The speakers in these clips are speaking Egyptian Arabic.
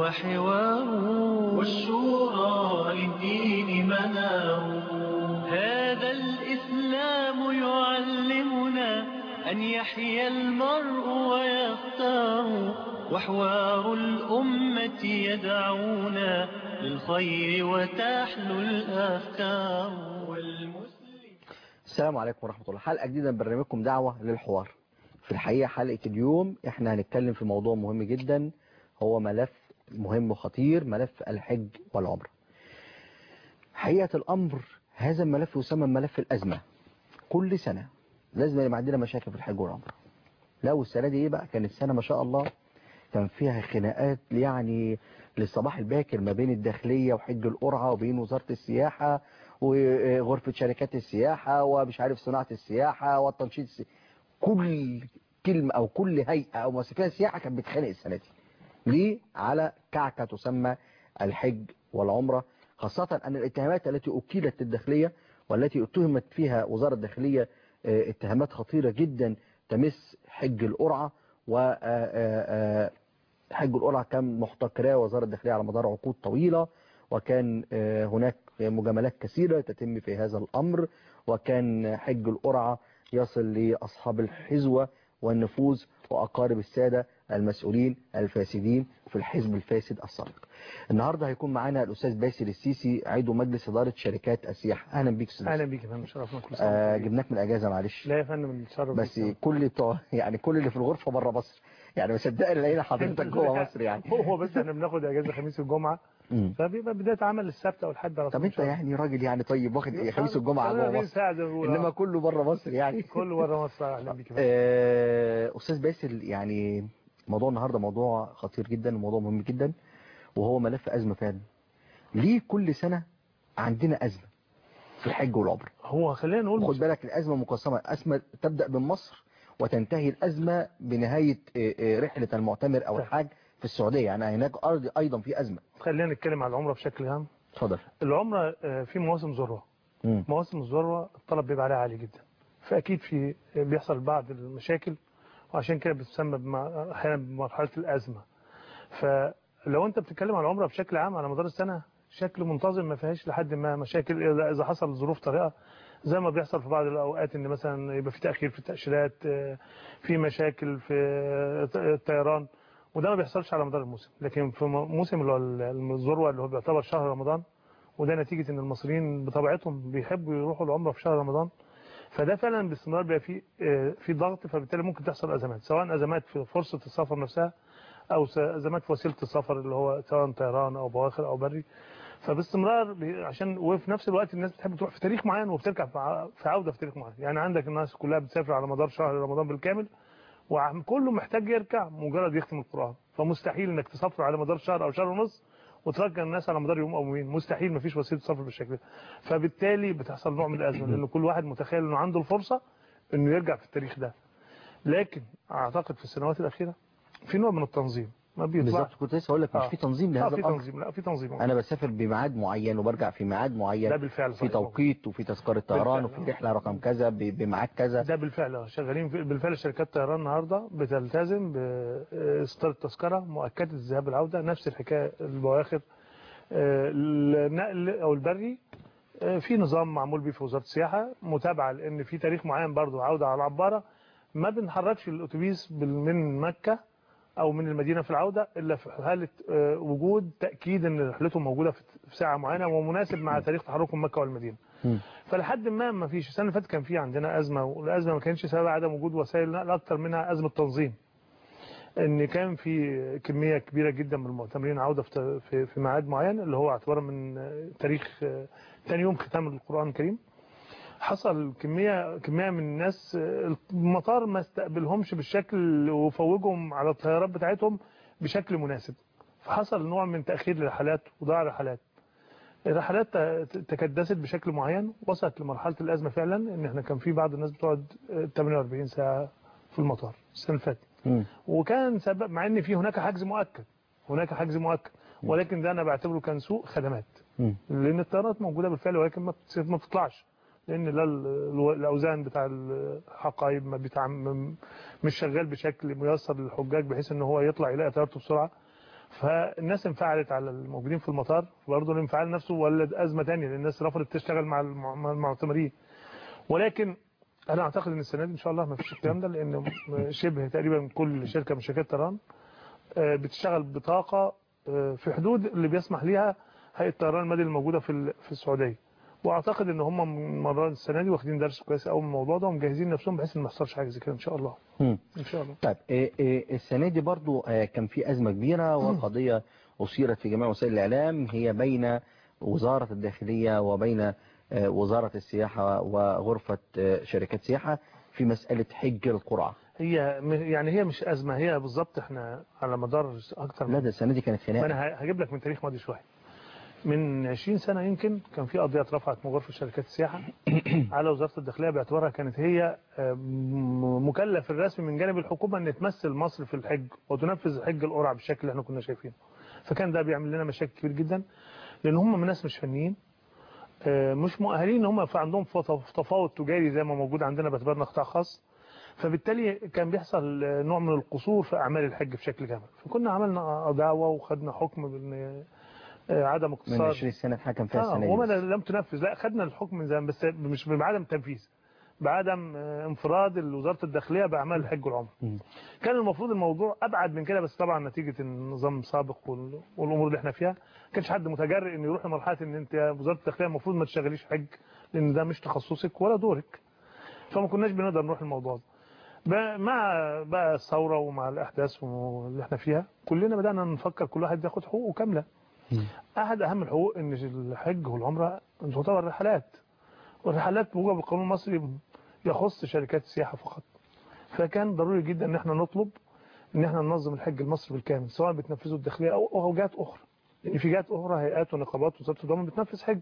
وحوار والشورى للدين منار هذا الإسلام يعلمنا أن يحيا المرء ويختار وحوار الأمة يدعونا للخير وتحلو الأفكار والمسلم السلام عليكم ورحمة الله حلقة جديدة من برنامجكم دعوة للحوار في الحقيقة حلقة اليوم احنا هنتكلم في موضوع مهم جدا هو ملف مهم وخطير ملف الحج والعمرة حقيقة الأمر هذا الملف يسمى ملف الأزمة كل سنة لازم يبقى عندنا مشاكل في الحج والعمرة لو السنة دي ايه بقى كانت سنة ما شاء الله كان فيها خناقات يعني للصباح الباكر ما بين الداخلية وحج القرعة وبين وزارة السياحة وغرفة شركات السياحة ومش عارف صناعة السياحة والتنشيط السياحة. كل كلمة أو كل هيئة أو مؤسسة السياحة كانت بتخانق السنة دي ليه؟ على كعكة تسمى الحج والعمرة خاصة أن الاتهامات التي أكيلت للداخلية والتي اتهمت فيها وزارة الداخلية اتهامات خطيرة جدا تمس حج القرعة و حج القرعة كان محتكراه وزارة الداخلية على مدار عقود طويلة وكان هناك مجاملات كثيرة تتم في هذا الأمر وكان حج القرعة يصل لأصحاب الحزوة والنفوذ وأقارب السادة المسؤولين الفاسدين في الحزب الفاسد السابق النهاردة هيكون معانا الأستاذ باسل السيسي عضو مجلس إدارة شركات السياحة أهلا بيك أستاذ اهلا بيك يا فندم شرفنا كل سنه آه وأنت طيب. جبناك من الأجازة معلش لا يا فندم الشرف بس بيك. كل بتوع يعني كل اللي في الغرفة بره مصر يعني ما صدقني لقينا حضرتك جوه مصر يعني هو بس احنا بناخد اجازه خميس والجمعه مم. فبيبقى بدايه عمل السبت او الحد على طب طول انت يعني راجل يعني طيب واخد ايه خميس والجمعة جوه مصر ساعه زي ما بيقولوا. انما كله بره مصر يعني كله بره مصر اهلا بيك يا فندم. آه، استاذ باسل يعني موضوع النهارده موضوع خطير جدا وموضوع مهم جدا وهو ملف ازمه فعلا ليه كل سنه عندنا ازمه في الحج والعمره هو خلينا نقول وخد بالك الازمه مقسمه ازمه تبدا من مصر وتنتهي الازمه بنهايه آه، آه، رحله المعتمر او الحاج في السعوديه يعني هناك أرض ايضا في ازمه خلينا نتكلم على العمره بشكل عام اتفضل العمره آه، في مواسم ذروه مم. مواسم الذروه الطلب بيبقى عليها عالي جدا فاكيد في بيحصل بعض المشاكل وعشان كده بتسمى بمع- احيانا بمرحله الازمه فلو انت بتتكلم على العمره بشكل عام على مدار السنه شكل منتظم ما فيهاش لحد ما مشاكل اذا إذا حصل ظروف طارئه زي ما بيحصل في بعض الاوقات ان مثلا يبقى في تاخير في التاشيرات آه، في مشاكل في الطيران وده ما بيحصلش على مدار الموسم لكن في موسم اللي هو الذروه اللي هو بيعتبر شهر رمضان وده نتيجة ان المصريين بطبيعتهم بيحبوا يروحوا العمرة في شهر رمضان فده فعلا باستمرار بيبقى في آه، في ضغط فبالتالي ممكن تحصل ازمات سواء ازمات في فرصة السفر نفسها او س- ازمات في وسيلة السفر اللي هو سواء طيران او بواخر او بري فباستمرار بي- عشان وفي نفس الوقت الناس بتحب تروح في تاريخ معين وبترجع في ع- في عودة في تاريخ معين يعني عندك الناس كلها بتسافر على مدار شهر رمضان بالكامل وكله محتاج يرجع مجرد يختم القرآن فمستحيل انك تسافر على مدار شهر او شهر ونص وترجع الناس على مدار يوم او يومين مستحيل مفيش وسيله سفر بالشكل ده فبالتالي بتحصل نوع من الازمه لان كل واحد متخيل انه عنده الفرصه انه يرجع في التاريخ ده لكن اعتقد في السنوات الاخيره في نوع من التنظيم ما بيطلعش بالظبط كنت لسه هقول لك مش آه. في تنظيم اه لهذا في الامر تنظيم لا في تنظيم انا بسافر بميعاد معين وبرجع في ميعاد معين ده بالفعل في صحيح. توقيت وفي تذكرة طيران بالفعل. وفي رحلة رقم كذا ب- بميعاد كذا ده بالفعل شغالين في بالفعل شركات الطيران النهارده بتلتزم باصدار التذكره مؤكده الذهاب والعوده نفس الحكايه البواخر آه، النقل او البري آه، في نظام معمول بيه في وزاره السياحه متابعه لان في تاريخ معين برضو عوده على العباره ما بنحركش الاتوبيس بال- من مكه او من المدينه في العوده الا في حاله آه، وجود تاكيد ان رحلته موجوده في في ساعه معينه ومناسب مع تاريخ تحركهم مكه والمدينه مم. فلحد ما ما فيش السنه اللي فاتت كان في عندنا ازمه والازمه ما كانش سبب عدم وجود وسائل نقل اكتر منها ازمه تنظيم ان كان في كميه كبيره جدا من المعتمرين عوده في في, في ميعاد معين اللي هو اعتبارا من تاريخ ثاني يوم ختام القران الكريم حصل كميه كميه من الناس المطار ما استقبلهمش بالشكل وفوجهم على الطيارات بتاعتهم بشكل مناسب فحصل نوع من تاخير للرحلات وضاع رحلات الرحلات ت- تكدست بشكل معين وصلت لمرحله الازمه فعلا ان احنا كان في بعض الناس بتقعد آه، 48 ساعه في المطار السنه اللي فاتت مم. وكان سبب مع ان في هناك حجز مؤكد هناك حجز مؤكد ولكن ده انا بعتبره كان سوء خدمات مم. لان الطيارات موجوده بالفعل ولكن ما بت- ما بتطلعش لان لا ال- الاوزان بتاع الحقائب ما بتاع م- مش شغال بشكل ميسر للحجاج بحيث ان هو يطلع يلاقي طيارته بسرعه فالناس انفعلت على الموجودين في المطار برضه الانفعال نفسه ولد ازمه ثانيه لان الناس رفضت تشتغل مع المع- مع المعتمرين ولكن انا اعتقد ان السنه دي ان شاء الله ما فيش الكلام ده لان شبه تقريبا كل شركه من شركات طيران آه، بتشتغل بطاقه آه، في حدود اللي بيسمح ليها هيئه الطيران المدني الموجوده في ال- في السعوديه واعتقد ان هم من مرات السنه دي واخدين درس كويس قوي من الموضوع ده ومجهزين نفسهم بحيث ان ما يحصلش حاجه زي كده ان شاء الله مم. ان شاء الله طيب إيه إيه السنة دي برضو آه، كان في أزمة كبيرة وقضية أثيرت في جميع وسائل الإعلام هي بين وزارة الداخلية وبين آه، وزارة السياحة وغرفة آه، شركات سياحة في مسألة حج القرعة هي م- يعني هي مش ازمه هي بالظبط احنا على مدار اكتر لا من ده السنة دي كانت ما خناقة انا ه- هجيب لك من تاريخ ماضي شويه من 20 سنه يمكن كان في قضيه اترفعت من غرفه شركات السياحه على وزاره الداخليه باعتبارها كانت هي آه، م- مكلف الرسمي من جانب الحكومه ان تمثل مصر في الحج وتنفذ الحج القرعه بالشكل اللي احنا كنا شايفينه فكان ده بيعمل لنا مشاكل كبير جدا لان هم ناس مش فنيين آه، مش مؤهلين ان هم في عندهم فت- تفاوض تجاري زي ما موجود عندنا باعتبارنا قطاع خاص فبالتالي كان بيحصل آه، نوع من القصور في اعمال الحج بشكل كامل فكنا عملنا دعوه وخدنا حكم بان آه، عدم من اقتصاد 20 سنة اتحكم فيها اه السنة وما دي بس. لم تنفذ لا خدنا الحكم من زمان بس مش بعدم تنفيذ بعدم آه، انفراد وزاره الداخليه باعمال الحج والعمره مم. كان المفروض الموضوع ابعد من كده بس طبعا نتيجه النظام السابق وال- والامور اللي احنا فيها ما كانش حد متجرئ انه يروح لمرحله ان انت يا وزاره الداخليه المفروض ما تشغليش حج لان ده مش تخصصك ولا دورك فما كناش بنقدر نروح الموضوع ده بقى- مع بقى الثوره ومع الاحداث اللي احنا فيها كلنا بدانا نفكر كل واحد ياخد حقوقه كامله مم. احد اهم الحقوق ان الحج والعمره تعتبر رحلات والرحلات بموجب القانون المصري يخص شركات السياحه فقط فكان ضروري جدا ان احنا نطلب ان احنا ننظم الحج المصري بالكامل سواء بتنفذه الداخليه او او جهات اخرى لان في جهات اخرى هيئات ونقابات وزاره الضمان بتنفذ حج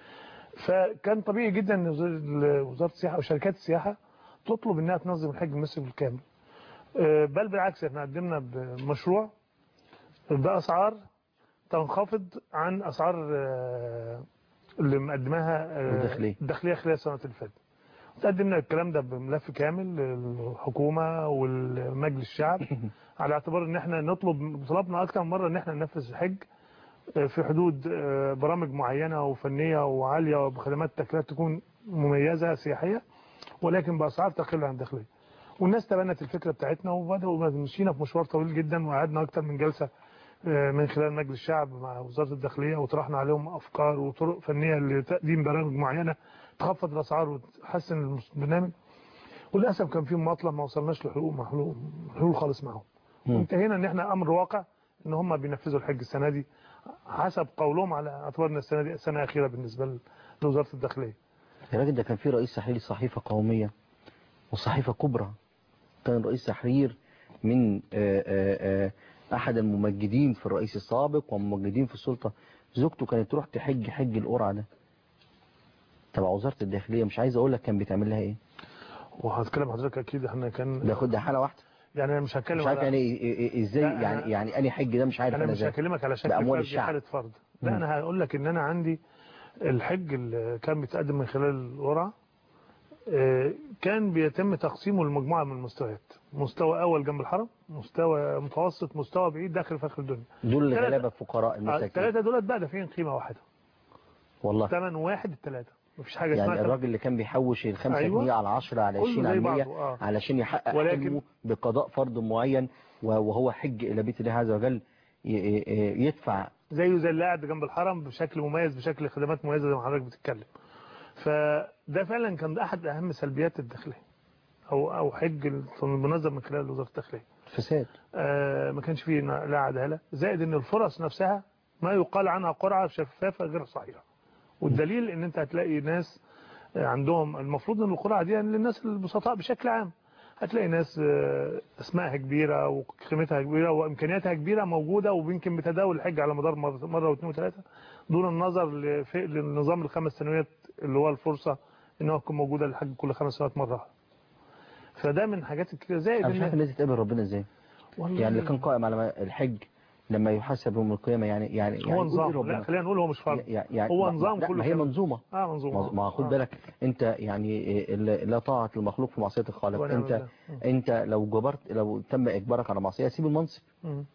فكان طبيعي جدا ان وزارة- وزاره السياحه او شركات السياحه تطلب انها تنظم الحج المصري بالكامل آه، بل بالعكس احنا قدمنا بمشروع باسعار تنخفض عن اسعار آه، اللي مقدماها آه، الداخلية. الداخليه خلال السنه اللي فاتت قدمنا الكلام ده بملف كامل للحكومه والمجلس الشعب على اعتبار ان احنا نطلب طلبنا اكثر من مره ان احنا ننفذ الحج آه، في حدود آه، برامج معينه وفنيه وعاليه وبخدمات تكلفه تكون مميزه سياحيه ولكن باسعار تقل عن الداخليه والناس تبنت الفكره بتاعتنا وبداوا مشينا في مشوار طويل جدا وقعدنا اكتر من جلسه آه، من خلال مجلس الشعب مع وزاره الداخليه وطرحنا عليهم افكار وطرق فنيه لتقديم برامج معينه تخفض الاسعار وتحسن البرنامج وللاسف كان في مماطله ما وصلناش لحلول مع حلول حلول خالص معاهم مم. وانتهينا ان احنا امر واقع ان هم بينفذوا الحج السنه دي حسب قولهم على اعتبار ان السنه دي سنه اخيره بالنسبه ل- لوزاره الداخليه يا راجل ده كان في رئيس تحرير صحيفة قومية وصحيفة كبرى كان رئيس تحرير من آه، آه، آه، أحد الممجدين في الرئيس السابق وممجدين في السلطة زوجته كانت تروح تحج حج القرعة ده تبع وزارة الداخلية مش عايز أقول لك كان بيتعمل لها إيه وهتكلم حضرتك اكيد احنا كان ده خد ده حالة واحدة يعني انا مش هتكلم مش عارف على- يعني إيه- إيه- إيه- إزاي لا، أنا- يعني يعني أنهي حج ده مش عارف انا أنا مش إزاي هكلمك على شكل بأموال فرد الشعب. حاله فرد لا مم. انا هقول لك ان انا عندي الحج اللي كان بيتقدم من خلال القرعه آه، كان بيتم تقسيمه لمجموعه من المستويات مستوى اول جنب الحرم مستوى متوسط مستوى بعيد داخل فخر الدنيا دول ثلاثة- الغلابة الفقراء المساكين الثلاثه دولت بقى دافعين قيمه واحده والله ثمن واحد الثلاثه مفيش حاجه يعني اسمها الراجل اللي كان بيحوش الخمسة أيوة. جنيه على 10 على كله 20 زي على 100 بعضه، آه. علشان يحقق ولكن- حلمه بقضاء فرض معين وهو حج إلى بيت الله عز وجل ي- ي- يدفع زيه زي اللي قاعد جنب الحرم بشكل مميز بشكل خدمات مميزه زي ما حضرتك بتتكلم فده فعلا كان احد اهم سلبيات الداخليه او او حج المنظم من خلال وزاره الداخليه فساد آه، ما كانش فيه لا عداله زائد ان الفرص نفسها ما يقال عنها قرعه شفافه غير صحيحه والدليل ان انت هتلاقي ناس آه، عندهم المفروض ان القرعه دي للناس البسطاء بشكل عام هتلاقي ناس آه، اسمائها كبيره وقيمتها كبيره وامكانياتها كبيره موجوده ويمكن بتداول الحج على مدار مره مره واثنين وثلاثه دون النظر لف- للنظام الخمس سنوات اللي هو الفرصه ان هو تكون موجوده للحج كل خمس سنوات مره فده من حاجات كتير زائد انا مش عارف ان الناس تقابل ربنا ازاي والله يعني اللي كان قائم على الحج لما يحاسب يوم القيامه يعني يعني يعني هو يقول نظام إيه ربنا؟ لا خلينا نقول هو مش فرض يعني يعني هو ما- نظام لا، كله ما هي كده. منظومه اه منظومه ما خد آه. بالك انت يعني إيه، لا لا طاعه المخلوق في معصيه الخالق ونعم انت بالله. انت لو جبرت لو تم اجبارك على معصيه سيب المنصب مم.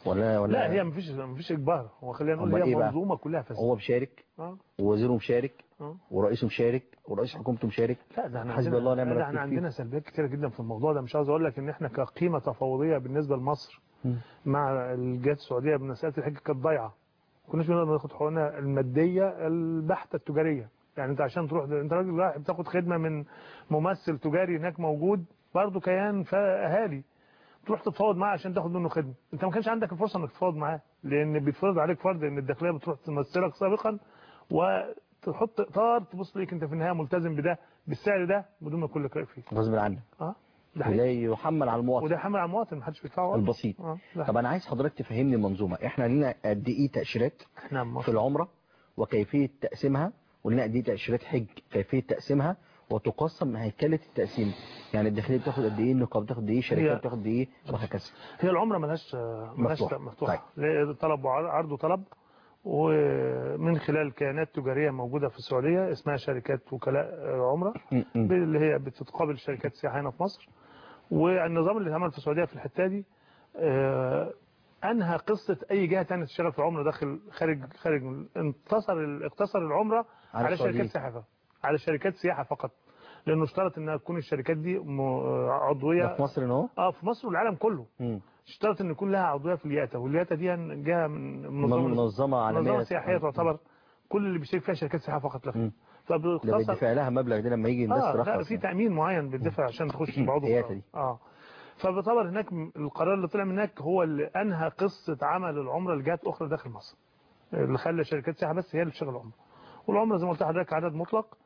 ولا ولا لا هي مفيش مفيش اجبار هو خلينا نقول أمال هي إيه بقى؟ منظومه كلها فساد هو مشارك اه ووزيره مشارك اه ورئيسه مشارك ورئيس حكومته مشارك لا ده احنا حسبي عندنا الله ونعم لا، الوكيل احنا فيه. عندنا سلبيات كتيره جدا في الموضوع ده مش عاوز اقول لك ان احنا كقيمه تفاوضيه بالنسبه لمصر مم. مع الجهات السعوديه بمساله الحج كانت ضايعه ما كناش بنقدر ناخد حقوقنا الماديه البحته التجاريه يعني انت عشان تروح انت راجل رايح بتاخد خدمه من ممثل تجاري هناك موجود برضه كيان فاهالي تروح تتفاوض معاه عشان تاخد منه خدمه انت ما كانش عندك الفرصه انك تتفاوض معاه لان بيتفرض عليك فرض ان الداخليه بتروح تمثلك سابقا وتحط اطار تبص ليك انت في النهايه ملتزم بده بالسعر ده بدون ما يكون لك راي فيه غصب عنك اه ده حقيقي. وده يحمل على المواطن وده حمل على المواطن محدش بيدفعه أصلاً. البسيط اه ده طب انا عايز حضرتك تفهمني المنظومه احنا لينا قد ايه تاشيرات احنا في مصر العمره وكيفيه تقسيمها ولنا قد ايه تاشيرات حج كيفيه تقسيمها وتقسم من هيكله التقسيم يعني الداخليه بتاخد قد ايه النقابه بتاخد قد ايه الشركات هي- بتاخد قد ايه وهكذا هي العمره ملهاش ملهاش مفتوحة. مفتوحه مفتوحه طلب وعرض عرض وطلب ومن خلال كيانات تجاريه موجوده في السعوديه اسمها شركات وكلاء عمره م- م. اللي هي بتتقابل شركات السياحه هنا في مصر والنظام اللي اتعمل في السعوديه في الحته دي آه، انهى قصه اي جهه ثانيه تشتغل في العمره داخل خارج خارج انتصر اقتصر العمره على على, السعودية. شركات سياحه فقط. على شركات سياحه فقط لانه اشترط انها تكون الشركات دي م- عضويه ده في مصر هنا اهو اه في مصر والعالم كله م. اشترط ان يكون لها عضويه في الياتا والياتا دي جهه من منظمه منظمه عالميه منظمه سياحيه تعتبر كل اللي بيشترك فيها شركات سياحه فقط لا مم. غير. ده فباختصار بيدفع لها مبلغ ده لما يجي الناس اه لا ترخص في يعني. تامين معين بتدفع عشان تخش بعضو الياتا دي. اه فبيعتبر هناك م- القرار اللي طلع من هناك هو اللي انهى قصه عمل العمره لجهات اخرى داخل مصر اللي خلى شركات سياحه بس هي اللي تشتغل العمره والعمره زي ما قلت لحضرتك عدد مطلق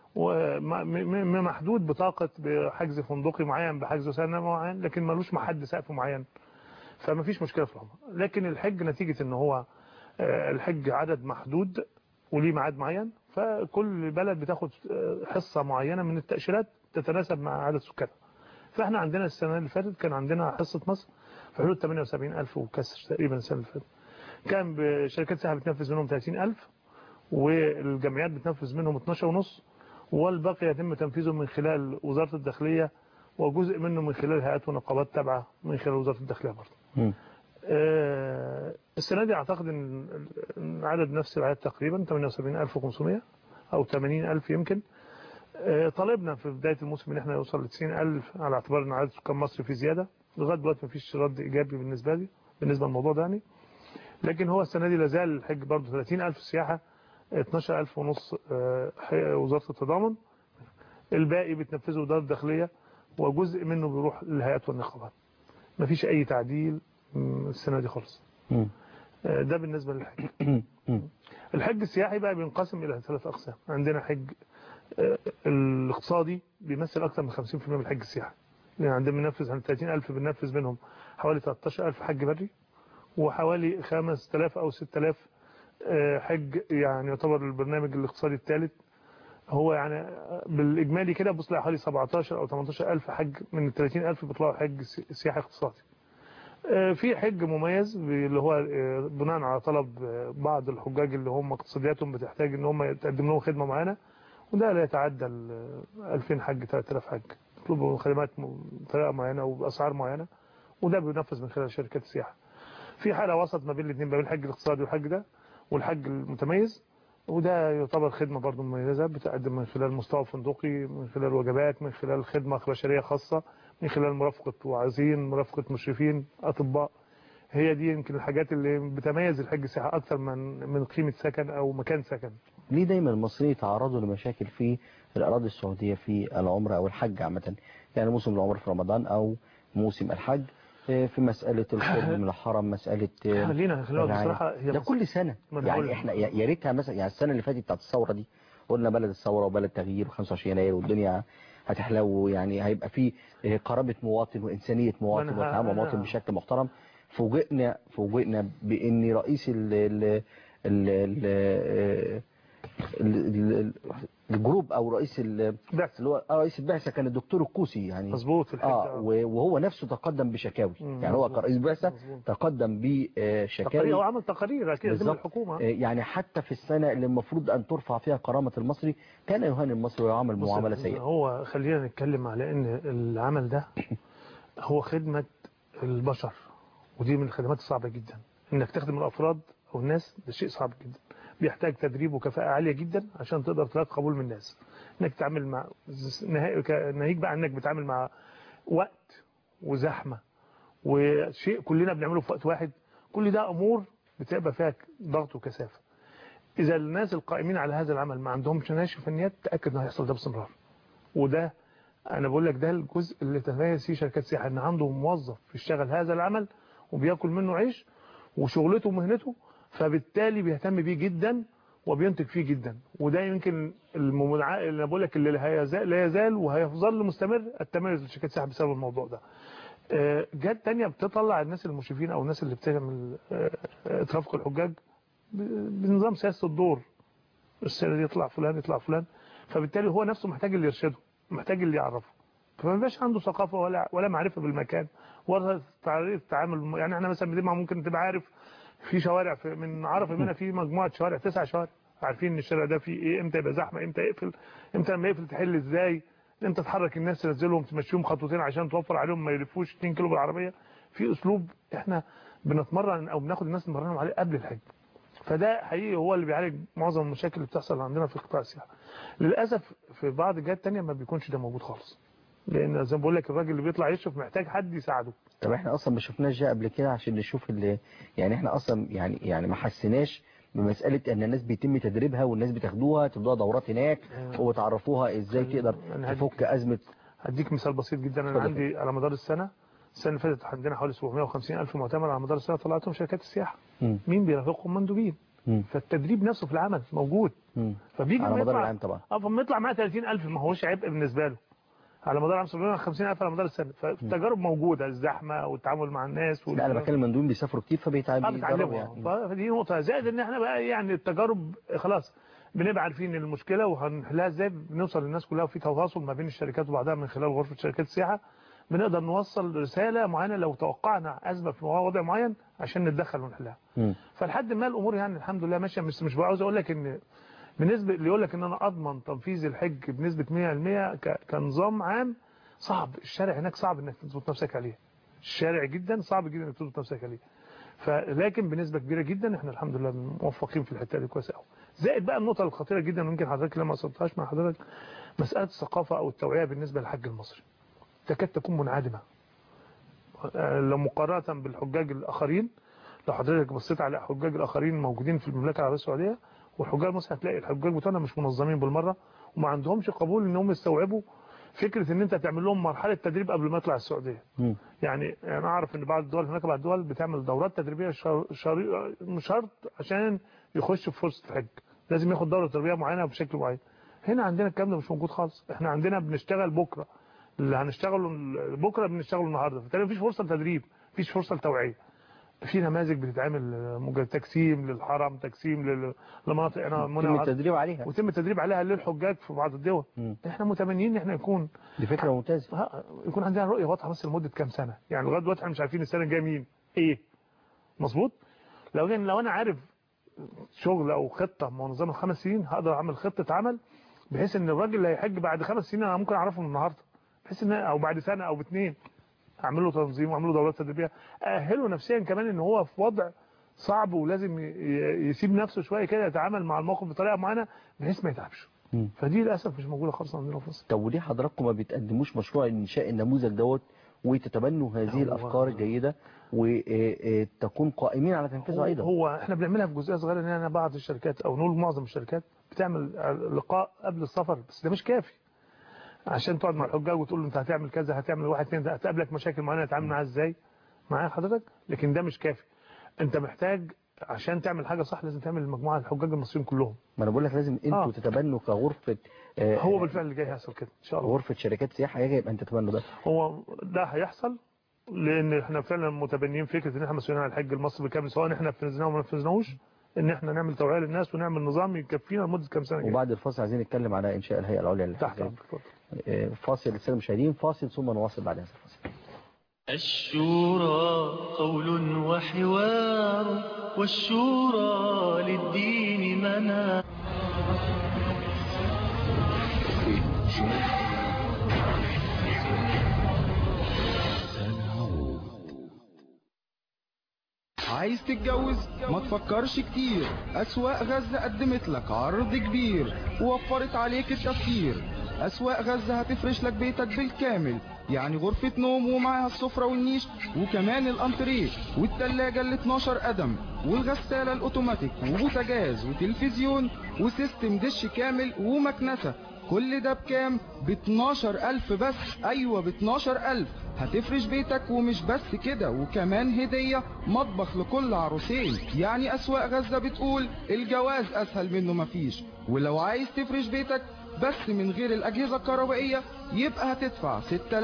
ومحدود بطاقه بحجز فندقي معين بحجز سنه معين لكن ملوش محد سقف معين فما فيش مشكله في العمره لكن الحج نتيجه ان هو آه، الحج عدد محدود وليه ميعاد معين فكل بلد بتاخد آه، حصه معينه من التاشيرات تتناسب مع عدد سكانها فاحنا عندنا السنه اللي فاتت كان عندنا حصه مصر في حدود 78000 وكسر تقريبا السنه اللي فاتت كان بشركات سياحه بتنفذ منهم 30000 والجمعيات بتنفذ منهم 12 ونص والباقي يتم تنفيذه من خلال وزاره الداخليه وجزء منه من خلال هيئات ونقابات تابعه من خلال وزاره الداخليه برضه م. آه، السنة دي أعتقد أن إن عدد نفس العدد تقريبا 78500 أو 80000 يمكن آه، طالبنا في بداية الموسم ان احنا نوصل ل 90000 على اعتبار ان عدد سكان مصر في زيادة لغاية دلوقتي مفيش رد إيجابي بالنسبة لي بالنسبة للموضوع ده يعني لكن هو السنة دي لازال الحج برضه 30000 سياحة 12000 ونص آه، ح- وزارة التضامن الباقي بتنفذه وزارة الداخلية وجزء منه بيروح للهيئات والنقابات مفيش أي تعديل م، السنة دي خالص م. آه، ده بالنسبة للحج م. الحج السياحي بقى بينقسم إلى ثلاث أقسام عندنا حج آه، الاقتصادي بيمثل أكثر من 50% من الحج السياحي يعني عندنا بننفذ عن 30000 بننفذ منهم حوالي 13000 حج بري وحوالي 5000 أو 6000 آه، حج يعني يعتبر البرنامج الاقتصادي الثالث هو يعني بالإجمالي كده بص لها حوالي 17 أو 18000 حج من ال 30000 بيطلعوا حج سي- سياحي اقتصادي آه، في حج مميز اللي هو آه، بناء على طلب آه، بعض الحجاج اللي هم اقتصادياتهم بتحتاج ان هم يتقدم لهم خدمه معينه وده لا يتعدى ال 2000 حج 3000 حج يطلبوا خدمات م- بطريقه معينه وباسعار معينه وده بينفذ من خلال شركات السياحه. في حاله وسط ما بين الاثنين ما بين الحج الاقتصادي والحج ده والحج المتميز وده يعتبر خدمه برضه مميزه بتقدم من خلال مستوى فندقي من خلال وجبات من خلال خدمه بشريه خاصه من خلال مرافقه واعظين مرافقه مشرفين اطباء هي دي يمكن الحاجات اللي بتميز الحج السياحه اكثر من من قيمه سكن او مكان سكن ليه دايما المصريين يتعرضوا لمشاكل في الأراضي السعودية في العمرة أو الحج عامة يعني موسم العمرة في رمضان أو موسم الحج آه، في مسألة القرب من الحرم مسألة آه، خلينا خلينا الرعاية. بصراحه هي ده مصر- كل سنة ما أنا بقول يعني لك. احنا يا يا ريتها مثلا يعني السنة اللي فاتت بتاعت الثورة دي قلنا بلد الثورة وبلد تغيير و25 يناير والدنيا هتحلو يعني هيبقى في آه، قرابة مواطن وإنسانية مواطن وأنا- وتعامل أنا- مواطن بشكل محترم فوجئنا فوجئنا بأن رئيس ال ال ال ال ال- ال- الجروب او رئيس ال- بعث اللي هو آه، رئيس البعثه كان الدكتور الكوسي يعني مظبوط في الحج اه آه. و- وهو نفسه تقدم بشكاوي مم، يعني هو مظبوط. كرئيس بعثه مظبوط. تقدم تقارير بشكاوي او عمل تقارير اكيد قدم بالظبط. الحكومه آه، يعني حتى في السنه اللي المفروض ان ترفع فيها كرامه المصري كان يهان المصري ويعامل بص، معامله سيئه هو خلينا نتكلم على ان العمل ده هو خدمة البشر ودي من الخدمات الصعبة جدا انك تخدم الافراد او الناس ده شيء صعب جدا بيحتاج تدريب وكفاءة عالية جدا عشان تقدر تلاقي قبول من الناس انك تتعامل مع نهائي ناهيك بقى انك بتتعامل مع وقت وزحمة وشيء كلنا بنعمله في وقت واحد كل ده امور بتبقى فيها ضغط وكثافة اذا الناس القائمين على هذا العمل ما عندهمش ناشئ فنيات تاكد انه هيحصل ده باستمرار وده انا بقول لك ده الجزء اللي تتميز فيه شركات السياحه ان عنده موظف بيشتغل هذا العمل وبياكل منه عيش وشغلته ومهنته فبالتالي بيهتم بيه جدا وبينتج فيه جدا وده يمكن الممنع اللي انا بقول لك اللي لا يزال, لا يزال وهيظل مستمر التميز لشركات السياحه بسبب الموضوع ده آه، جهات تانية بتطلع الناس المشرفين او الناس اللي بتعمل آه، آه، ترافق الحجاج ب- بنظام سياسه الدور السنه دي يطلع فلان يطلع فلان فبالتالي هو نفسه محتاج اللي يرشده محتاج اللي يعرفه فما بيبقاش عنده ثقافه ولا ولا معرفه بالمكان ولا طريقه التعامل يعني احنا مثلا بنبقى ممكن تبقى عارف في شوارع في من عرف منها في مجموعه شوارع تسع شوارع عارفين ان الشارع ده فيه ايه امتى يبقى زحمه امتى يقفل امتى لما يقفل تحل ازاي امتى تحرك الناس تنزلهم تمشيهم خطوتين عشان توفر عليهم ما يلفوش 2 كيلو بالعربيه في اسلوب احنا بنتمرن او بناخد الناس نمرنهم عليه قبل الحج فده حقيقي هو اللي بيعالج معظم المشاكل اللي بتحصل عندنا في قطاع السياحه للاسف في بعض الجهات التانية ما بيكونش ده موجود خالص لان زي ما بقول لك الراجل اللي بيطلع يشرف محتاج حد يساعده طب احنا اصلا ما شفناش ده قبل كده عشان نشوف اللي يعني احنا اصلا يعني يعني ما حسيناش بمسألة ان الناس بيتم تدريبها والناس بتاخدوها تبدأوا دورات هناك وتعرفوها ازاي تقدر أنا هديك- تفك ازمة هديك مثال بسيط جدا انا اتفضل. عندي على مدار السنه السنه اللي فاتت عندنا حوالي 750 الف معتمر على مدار السنه طلعتهم شركات السياحه مم. مين بيرافقهم مندوبين مم. فالتدريب نفسه في العمل موجود مم. فبيجي على لما مدار يطلع- العام طبعا اه فلما يطلع معاه 30000 ما هوش عبء بالنسبه له على مدار عام 750 على مدار السنه فالتجارب موجوده الزحمه والتعامل مع الناس لا انا بتكلم المندوبين بيسافروا كتير اه فبيتعلموا بتعلموا يعني ف- فدي نقطة زائد ان احنا بقى يعني التجارب خلاص بنبقى عارفين المشكلة وهنحلها ازاي بنوصل للناس كلها وفي تواصل ما بين الشركات وبعضها من خلال غرفة شركات السياحة بنقدر نوصل رسالة معينة لو توقعنا أزمة في وضع معين عشان نتدخل ونحلها مم. فلحد ما الأمور يعني الحمد لله ماشية مش مش عاوز أقول لك إن بالنسبة اللي يقول لك إن أنا أضمن تنفيذ الحج بنسبة 100% ك- كنظام عام صعب الشارع هناك صعب إنك تظبط نفسك عليه الشارع جدا صعب جدا إنك تظبط نفسك عليه فلكن بنسبة كبيرة جدا احنا الحمد لله موفقين في الحتة دي كويس قوي زائد بقى النقطة الخطيرة جدا ويمكن حضرتك لما وصلتهاش مع حضرتك مسألة الثقافة أو التوعية بالنسبة للحج المصري تكاد تكون منعدمة آه، لو مقارنة بالحجاج الآخرين لو حضرتك بصيت على الحجاج الآخرين موجودين في المملكة العربية السعودية والحجاج المصري هتلاقي الحجاج بتوعنا مش منظمين بالمرة وما عندهمش قبول انهم يستوعبوا فكرة ان انت تعمل لهم مرحلة تدريب قبل ما يطلع السعودية مم. يعني انا اعرف ان بعض الدول هناك بعض الدول بتعمل دورات تدريبيه شر... شر... مش شرط عشان يخش في فرصه الحج لازم ياخد دوره تدريبيه معينه بشكل معين هنا عندنا الكلام ده مش موجود خالص احنا عندنا بنشتغل بكره اللي هنشتغله ال- بكره بنشتغله النهارده فبالتالي مفيش فرصه لتدريب مفيش فرصه لتوعيه في نماذج بتتعمل آه، مجرد تجسيم للحرم تجسيم لل- لمناطق هنا منى يتم وعرب. التدريب عليها ويتم التدريب عليها للحجاج في بعض الدول مم. احنا متمنيين ان احنا نكون دي فكرة ممتازة ها يكون عندنا رؤيه واضحه بس لمده كام سنه يعني لغايه دلوقتي احنا مش عارفين السنه الجايه مين ايه مظبوط لو كان لو انا عارف شغل او خطه منظمه خمس سنين هقدر اعمل خطه عمل بحيث ان الراجل اللي هيحج بعد خمس سنين انا ممكن اعرفه من النهارده بحيث ان او بعد سنه او باثنين اعمل له تنظيم واعمل له دورات تدريبيه اهله نفسيا كمان ان هو في وضع صعب ولازم ي- ي- يسيب نفسه شويه كده يتعامل مع الموقف بطريقه معينه بحيث ما يتعبش مم. فدي للاسف مش موجوده خالص عندنا في مصر طب وليه حضراتكم ما بتقدموش مشروع انشاء النموذج دوت وتتبنوا هذه هو- الافكار الجيدة وتكون قائمين على تنفيذها هو, ايضا هو احنا بنعملها في جزئيه صغيره ان انا بعض الشركات او نقول معظم الشركات بتعمل لقاء قبل السفر بس ده مش كافي عشان تقعد مع الحجاج وتقول له انت هتعمل كذا هتعمل واحد اتنين هتقابلك مشاكل معينه تتعامل معاها ازاي معايا حضرتك لكن ده مش كافي انت محتاج عشان تعمل حاجه صح لازم تعمل المجموعه الحجاج المصريين كلهم ما انا بقول لك لازم انتوا آه. تتبنوا كغرفة آه، هو بالفعل اللي جاي هيحصل كده ان شاء الله غرفة شركات سياحة يجب ان تتبنوا ده هو ده هيحصل لان احنا فعلا متبنيين فكره ان احنا مسؤولين عن الحج المصري بالكامل سواء احنا نفذناه او ما نفذناهوش ان احنا نعمل توعيه للناس ونعمل نظام يكفينا لمده كام سنه جاية. وبعد الفاصل عايزين نتكلم على انشاء الهيئة العليا تحت للحج امرك اتفضل. آه، فاصل للسادة المشاهدين فاصل ثم نواصل بعد هذا الفاصل الشورى قول وحوار والشورى للدين منار عايز تتجوز ما تفكرش كتير أسواق غزة قدمت لك عرض كبير ووفرت عليك التفكير أسواق غزة هتفرش لك بيتك بالكامل يعني غرفة نوم ومعاها السفرة والنيش وكمان الانتريه والتلاجة ال 12 قدم والغسالة الاوتوماتيك وبوتاجاز وتلفزيون وسيستم دش كامل ومكنسة كل ده بكام ب 12000 بس ايوه ب 12000 هتفرش بيتك ومش بس كده وكمان هدية مطبخ لكل عروسين يعني اسواق غزة بتقول الجواز اسهل منه مفيش ولو عايز تفرش بيتك بس من غير الاجهزة الكهربائية يبقى هتدفع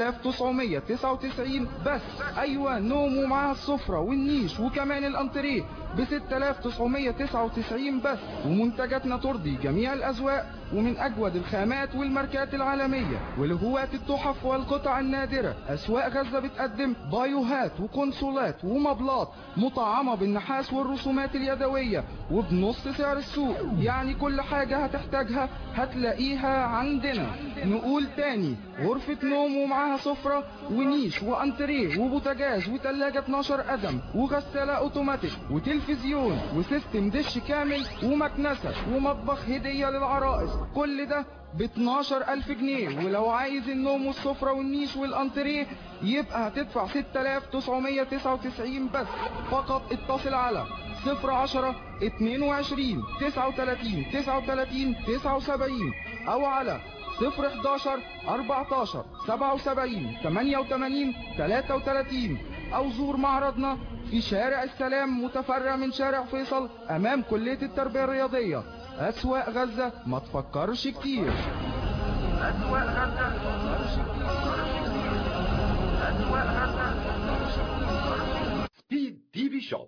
6999 بس ايوه نوم ومعاها السفرة والنيش وكمان الانتريه ب 6999 بس ومنتجاتنا ترضي جميع الاذواق ومن اجود الخامات والماركات العالمية ولهواة التحف والقطع النادرة اسواق غزة بتقدم بايوهات وكونسولات ومبلات مطعمة بالنحاس والرسومات اليدوية وبنص سعر السوق يعني كل حاجة هتحتاجها هتلاقيها عندنا نقول تاني غرفة نوم ومعاها سفرة ونيش وانتريه وبوتاجاز وتلاجة 12 قدم وغسالة اوتوماتيك وتلفزيون وسيستم دش كامل ومكنسة ومطبخ هدية للعرائس كل ده ب 12000 جنيه ولو عايز النوم والسفرة والنيش والانتريه يبقى هتدفع 6999 بس فقط اتصل على 010 22 39 39 79 او على 011 14 77 88 33 او زور معرضنا في شارع السلام متفرع من شارع فيصل امام كلية التربية الرياضية اسواق غزة ما تفكرش كتير اسواق غزة اسواق غزة سبيد تي في شوب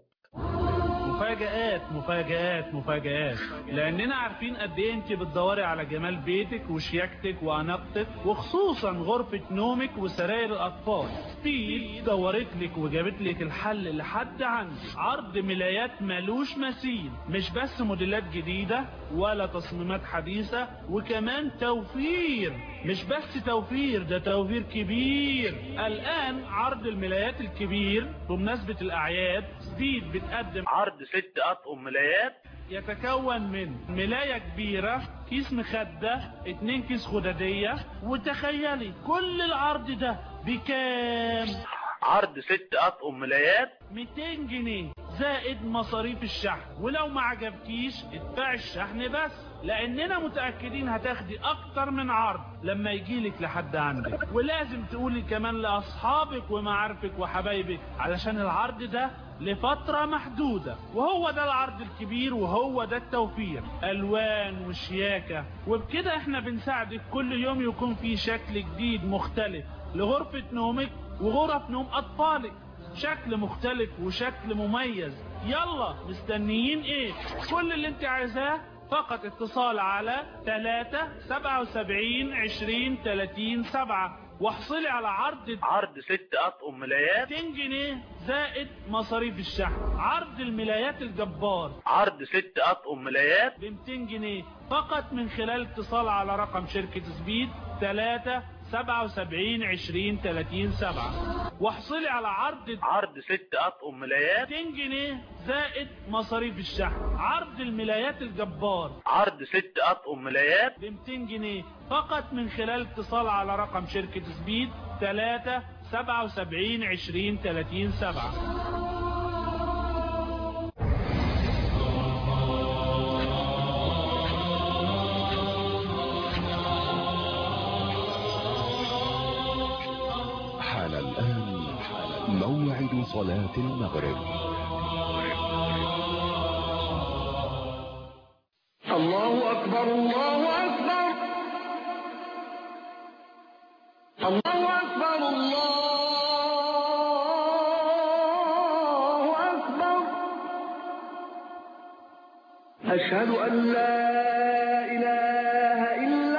مفاجآت مفاجآت مفاجآت لأننا عارفين قد إيه أنت بتدوري على جمال بيتك وشياكتك وأناقتك وخصوصا غرفة نومك وسراير الأطفال سبيد دورت لك وجابت لك الحل لحد عندك عرض ملايات ملوش مثيل مش بس موديلات جديدة ولا تصميمات حديثة وكمان توفير مش بس توفير ده توفير كبير الآن عرض الملايات الكبير بمناسبة الأعياد سبيد بتقدم عرض ست أطقم ملايات يتكون من ملاية كبيرة كيس مخدة اتنين كيس خدادية وتخيلي كل العرض ده بكام عرض ست أطقم ملايات 200 جنيه زائد مصاريف الشحن ولو ما عجبكيش ادفعي الشحن بس لاننا متأكدين هتاخدي اكتر من عرض لما يجيلك لحد عندك ولازم تقولي كمان لاصحابك ومعارفك وحبايبك علشان العرض ده لفترة محدودة وهو ده العرض الكبير وهو ده التوفير الوان وشياكة وبكده احنا بنساعدك كل يوم يكون في شكل جديد مختلف لغرفة نومك وغرف نوم اطفالك شكل مختلف وشكل مميز يلا مستنيين ايه كل اللي انت عايزاه فقط اتصال على 3 77 20 30 7 واحصلي على عرض عرض ست اطقم ملايات 200 جنيه زائد مصاريف الشحن عرض الملايات الجبار عرض ست اطقم ملايات ب 200 جنيه فقط من خلال اتصال على رقم شركة سبيد 3 77 20 30 7 واحصلي على عرض عرض ست اطقم ملايات 200 جنيه زائد مصاريف الشحن عرض الملايات الجبار عرض ست اطقم ملايات ب 200 جنيه فقط من خلال اتصال على رقم شركة سبيد 3 77 20 30 7 حان الآن موعد صلاة المغرب الله أكبر الله أكبر الله أكبر الله أكبر أشهد أن لا إله إلا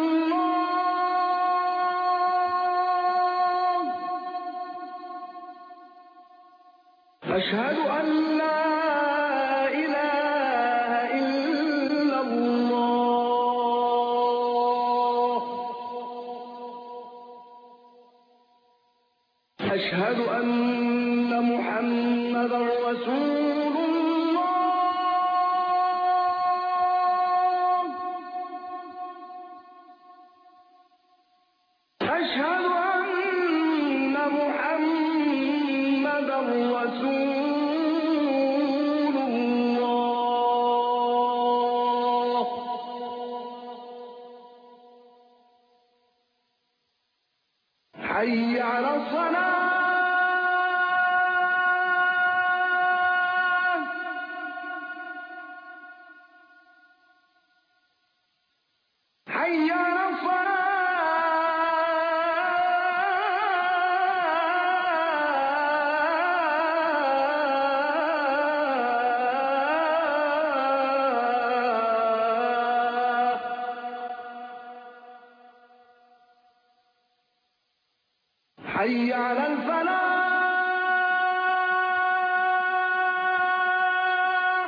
الله أشهد أن لا إله إلا الله أشهد أن محمدا رسول حي على الصلاة حي على الصلاة حي على الفلاح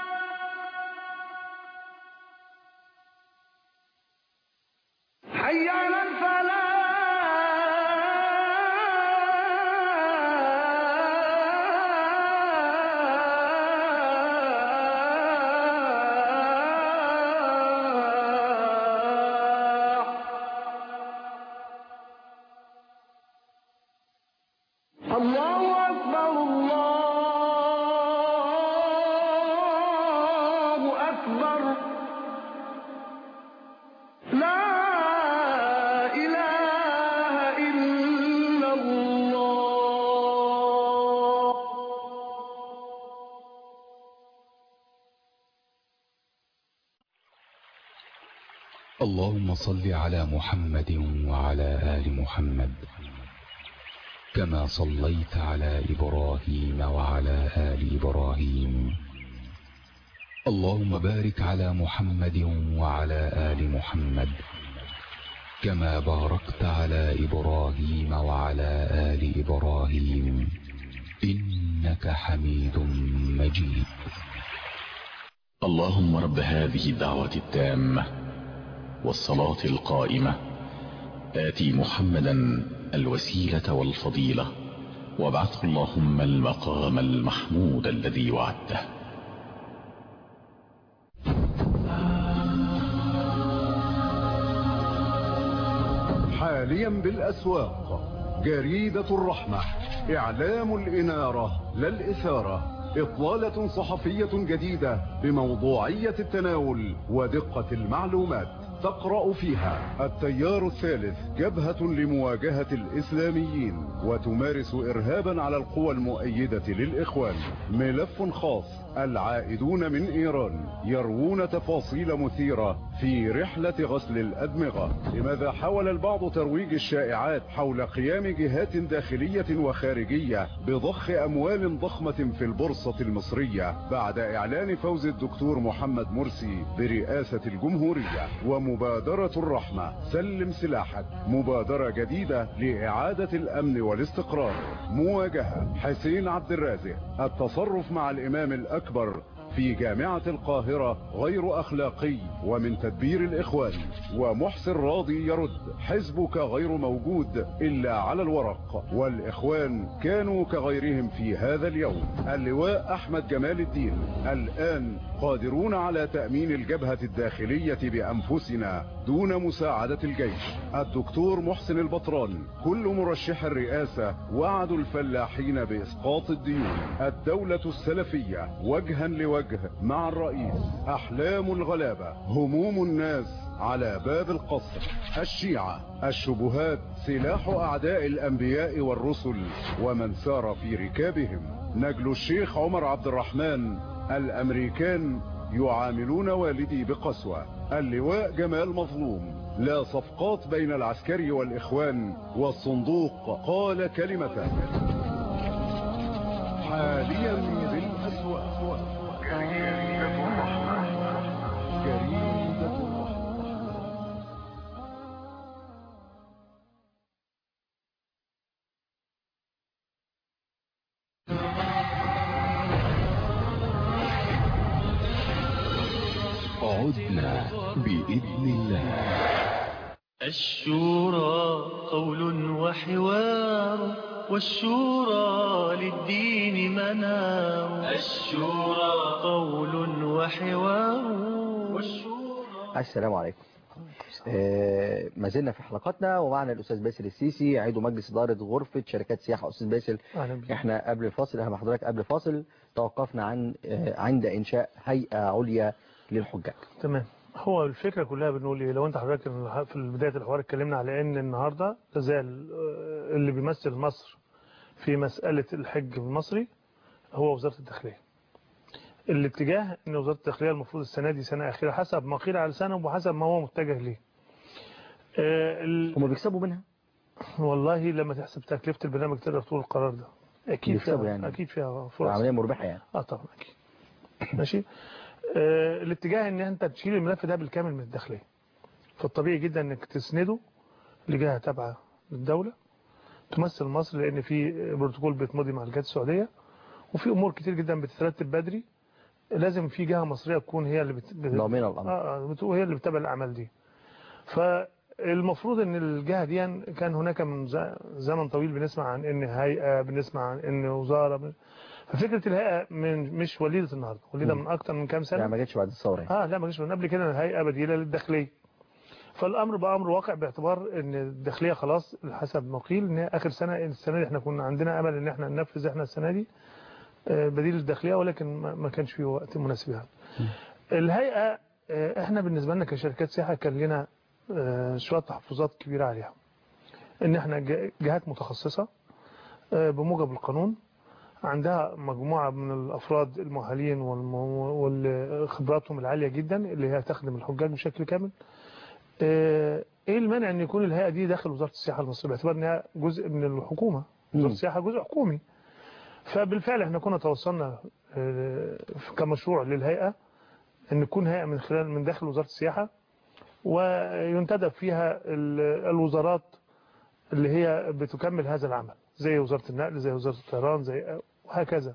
حي على الفلاح الله أكبر الله أكبر لا إله إلا الله اللهم صل على محمد وعلى آل محمد كما صليت على إبراهيم وعلى آل إبراهيم اللهم بارك على محمد وعلى آل محمد كما باركت على إبراهيم وعلى آل إبراهيم إنك حميد مجيد اللهم رب هذه الدعوة التامة والصلاة القائمة آتي محمدا الوسيلة والفضيلة وابعثه اللهم المقام المحمود الذي وعدته حاليا بالأسواق جريدة الرحمة إعلام الإنارة لا الإثارة إطلالة صحفية جديدة بموضوعية التناول ودقة المعلومات تقرأ فيها التيار الثالث جبهة لمواجهة الإسلاميين وتمارس إرهابا على القوى المؤيدة للإخوان ملف خاص العائدون من إيران يروون تفاصيل مثيرة في رحلة غسل الأدمغة لماذا حاول البعض ترويج الشائعات حول قيام جهات داخلية وخارجية بضخ أموال ضخمة في البورصة المصرية بعد إعلان فوز الدكتور محمد مرسي برئاسة الجمهورية ومبادرة الرحمة سلم سلاحك مبادرة جديدة لإعادة الأمن والاستقرار مواجهة حسين عبد الرازق التصرف مع الإمام الأكبر في جامعة القاهرة غير أخلاقي ومن تدبير الإخوان ومحسن راضي يرد حزبك غير موجود إلا على الورق والإخوان كانوا كغيرهم في هذا اليوم اللواء أحمد جمال الدين الآن قادرون على تأمين الجبهة الداخلية بأنفسنا دون مساعدة الجيش الدكتور محسن البطران كل مرشح الرئاسة وعدوا الفلاحين بإسقاط الديون الدولة السلفية وجها لوجه مع الرئيس أحلام الغلابة هموم الناس على باب القصر الشيعة الشبهات سلاح أعداء الأنبياء والرسل ومن سار في ركابهم نجل الشيخ عمر عبد الرحمن الأمريكان يعاملون والدي بقسوة اللواء جمال مظلوم لا صفقات بين العسكري والإخوان والصندوق قال كلمة حاليا بالأسواق جريدة الرحمة جريدة الرحمة عدنا بإذن الله الشورى قول وحوار والشورى للدين منار الشورى قول وحوار والشورى السلام عليكم آه، ما زلنا في حلقاتنا ومعنا الأستاذ باسل السيسي عضو مجلس إدارة غرفة شركات سياحة أستاذ باسل أهلا بك. احنا قبل الفاصل احنا مع حضرتك قبل الفاصل توقفنا عن آه، عند إنشاء هيئة عليا للحجاج تمام هو الفكرة كلها بنقول ايه لو انت حضرتك في بداية الحوار اتكلمنا على ان النهاردة لازال آه، اللي بيمثل مصر في مسألة الحج المصري هو وزارة الداخلية الاتجاه ان وزارة الداخلية المفروض السنة دي سنة اخيرة حسب ما قيل على سنة وحسب ما هو متجه ليه آه، ال- هم بيكسبوا منها والله لما تحسب تكلفة البرنامج تقدر تقول القرار ده اكيد بيكسبوا فيها يعني. اكيد فيها فرص عملية مربحة يعني اه طبعا اكيد ماشي آه الاتجاه ان انت تشيل الملف ده بالكامل من الداخليه فالطبيعي جدا انك تسنده لجهه تابعه للدوله تمثل مصر لان في بروتوكول بيتمضي مع الجهات السعوديه وفي امور كتير جدا بتترتب بدري لازم في جهه مصريه تكون هي اللي بت... بت... ضامنة الأمر. اه آه، بت- هي اللي بتتابع الاعمال دي فالمفروض ان الجهه دي كان هناك من ز- زمن طويل بنسمع عن ان هيئه بنسمع عن ان وزاره بن- ففكره الهيئه من مش وليده النهارده وليده مم. من اكتر من كام سنه يعني ما جاتش بعد الثورة يعني اه لا ما جاش من قبل كده الهيئه بديله للداخليه فالامر بقى امر واقع باعتبار ان الداخليه خلاص حسب ما قيل ان هي اخر سنه السنه دي احنا كنا عندنا امل ان احنا ننفذ احنا السنه دي آه، بديل الداخليه ولكن ما ما كانش في وقت مناسب يعني الهيئه آه، احنا بالنسبه لنا كشركات سياحه كان لنا آه، شويه تحفظات كبيره عليها ان احنا ج- جهات متخصصه آه، بموجب القانون عندها مجموعة من الأفراد المؤهلين وخبراتهم العالية جدا اللي هي تخدم الحجاج بشكل كامل آه، ايه المانع ان يكون الهيئة دي داخل وزارة السياحة المصرية باعتبار انها جزء من الحكومة وزارة مم. السياحة جزء حكومي فبالفعل احنا كنا توصلنا آه، كمشروع للهيئة ان تكون هيئة من خلال من داخل وزارة السياحة وينتدب فيها ال- الوزارات اللي هي بتكمل هذا العمل زي وزارة النقل زي وزارة الطيران زي وهكذا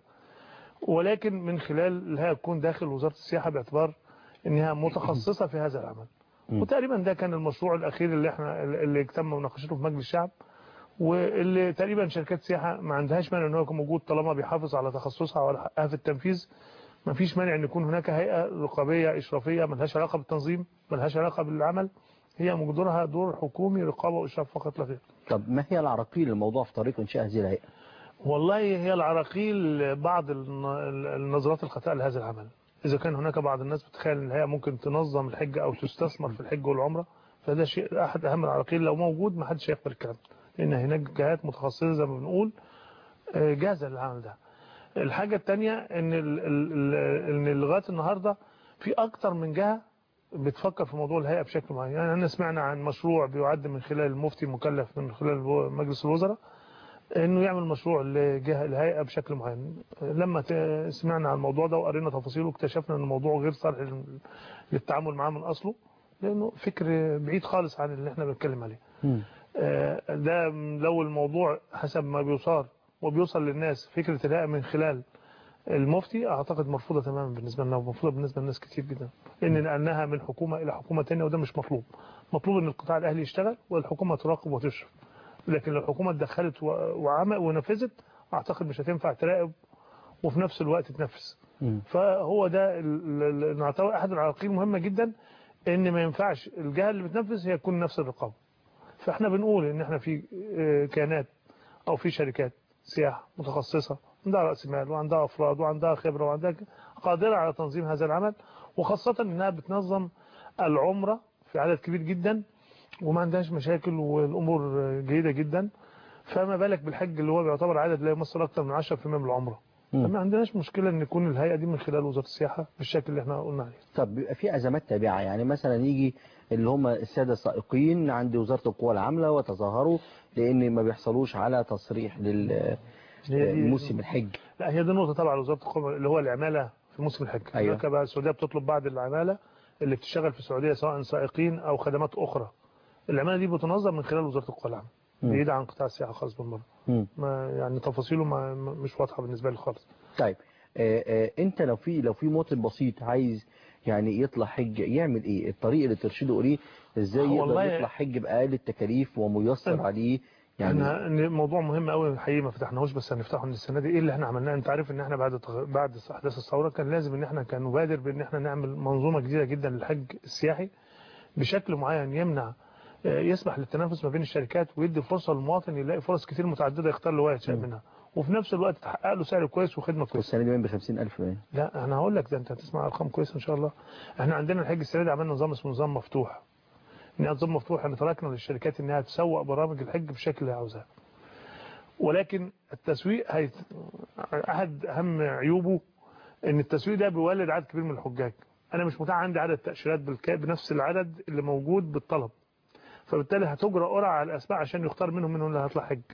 ولكن من خلال الهيئة تكون داخل وزارة السياحة باعتبار انها متخصصة في هذا العمل مم. وتقريبا ده كان المشروع الاخير اللي احنا اللي تم مناقشته في مجلس الشعب واللي تقريبا شركات سياحة ما عندهاش مانع ان هو يكون موجود طالما بيحافظ على تخصصها وعلى حقها في التنفيذ ما فيش مانع ان يكون هناك هيئة رقابية اشرافية ما لهاش علاقة بالتنظيم ما لهاش علاقة بالعمل هي دورها دور حكومي رقابة واشراف فقط لا غير طب ما هي العراقيل الموضوع في طريق إنشاء هذه الهيئة والله هي العراقيل بعض الن- النظرات الخاطئة لهذا العمل إذا كان هناك بعض الناس بتخيل أن هي ممكن تنظم الحج أو تستثمر في الحج والعمرة فده شيء أحد أهم العراقيل لو موجود ما حدش يقبل الكلام ده لأن هناك جهات متخصصة زي ما بنقول آه، جاهزة للعمل ده الحاجة التانية أن ال- ال- ال- أن لغاية النهاردة في أكتر من جهة بتفكر في موضوع الهيئة بشكل معين يعني أنا سمعنا عن مشروع بيعد من خلال المفتي مكلف من خلال مجلس الوزراء انه يعمل مشروع لجهه الهيئه بشكل معين لما ت- سمعنا عن الموضوع ده وقرينا تفاصيله اكتشفنا ان الموضوع غير صالح لل- للتعامل معاه من اصله لانه فكر بعيد خالص عن اللي احنا بنتكلم عليه مم. آه، ده لو الموضوع حسب ما بيصار وبيوصل للناس فكره الهيئه من خلال المفتي اعتقد مرفوضه تماما بالنسبه لنا ومرفوضه بالنسبه لناس كتير جدا لان لانها من حكومه الى حكومه ثانيه وده مش مطلوب مطلوب ان القطاع الاهلي يشتغل والحكومه تراقب وتشرف لكن لو الحكومه اتدخلت و- وعمل ونفذت اعتقد مش هتنفع تراقب وفي نفس الوقت تنفذ مم. فهو ده ال- ال- ال- نعتبر احد العراقيل المهمه جدا ان ما ينفعش الجهه اللي بتنفذ هي تكون نفس الرقابه فاحنا بنقول ان احنا في آه، كيانات او في شركات سياحه متخصصه عندها راس مال وعندها افراد وعندها خبره وعندها ك- قادره على تنظيم هذا العمل وخاصه انها بتنظم العمره في عدد كبير جدا وما عندهاش مشاكل والامور آه، جيده جدا فما بالك بالحج اللي هو بيعتبر عدد لا يمثل اكثر من 10% من العمره مم. فما عندناش مشكله ان يكون الهيئه دي من خلال وزاره السياحه بالشكل اللي احنا قلنا عليه طب بيبقى في أزمات تابعة يعني مثلا يجي اللي هم السادة السائقين عند وزارة القوى العاملة وتظاهروا لأن ما بيحصلوش على تصريح للموسم الحج لا هي دي نقطه تبع وزاره القوى اللي هو العماله في موسم الحج أيوة. هناك بقى السعوديه بتطلب بعض العماله اللي بتشتغل في السعوديه سواء سائقين او خدمات اخرى العماله دي بتنظم من خلال وزاره القوى العامله مم. بعيد عن قطاع السياحه خالص بالمره مم. ما يعني تفاصيله ما ما- مش واضحه بالنسبه لي خالص طيب آه، آه، انت لو في لو في مواطن بسيط عايز يعني يطلع حج يعمل ايه الطريق اللي ترشده اليه ازاي يقدر والله- يطلع حج باقل التكاليف وميسر عليه يعني احنا إن موضوع مهم قوي الحقيقه ما فتحناهوش بس هنفتحه من السنه دي ايه اللي احنا عملناه انت عارف ان احنا بعد تغ- بعد احداث الثوره كان لازم ان احنا كان نبادر بان احنا نعمل منظومه جديده جدا للحج السياحي بشكل معين يمنع آه، يسمح للتنافس ما بين الشركات ويدي فرصه للمواطن يلاقي فرص كتير متعدده يختار اللي هو يشاء منها وفي نفس الوقت تحقق له سعر كويس وخدمه كويسه والسنه دي باين ب 50000 باين لا انا هقول لك ده انت هتسمع ارقام كويسه ان شاء الله احنا عندنا الحج السنه دي عملنا نظام اسمه نظام مفتوح ان نظام مفتوح احنا تركنا للشركات انها تسوق برامج الحج بالشكل اللي عاوزاه ولكن التسويق هي احد اهم عيوبه ان التسويق ده بيولد عدد كبير من الحجاج انا مش متاح عندي عدد تاشيرات بالك- بنفس العدد اللي موجود بالطلب فبالتالي هتجرى قرعه على الاسماء عشان يختار منهم منهم اللي هيطلع حج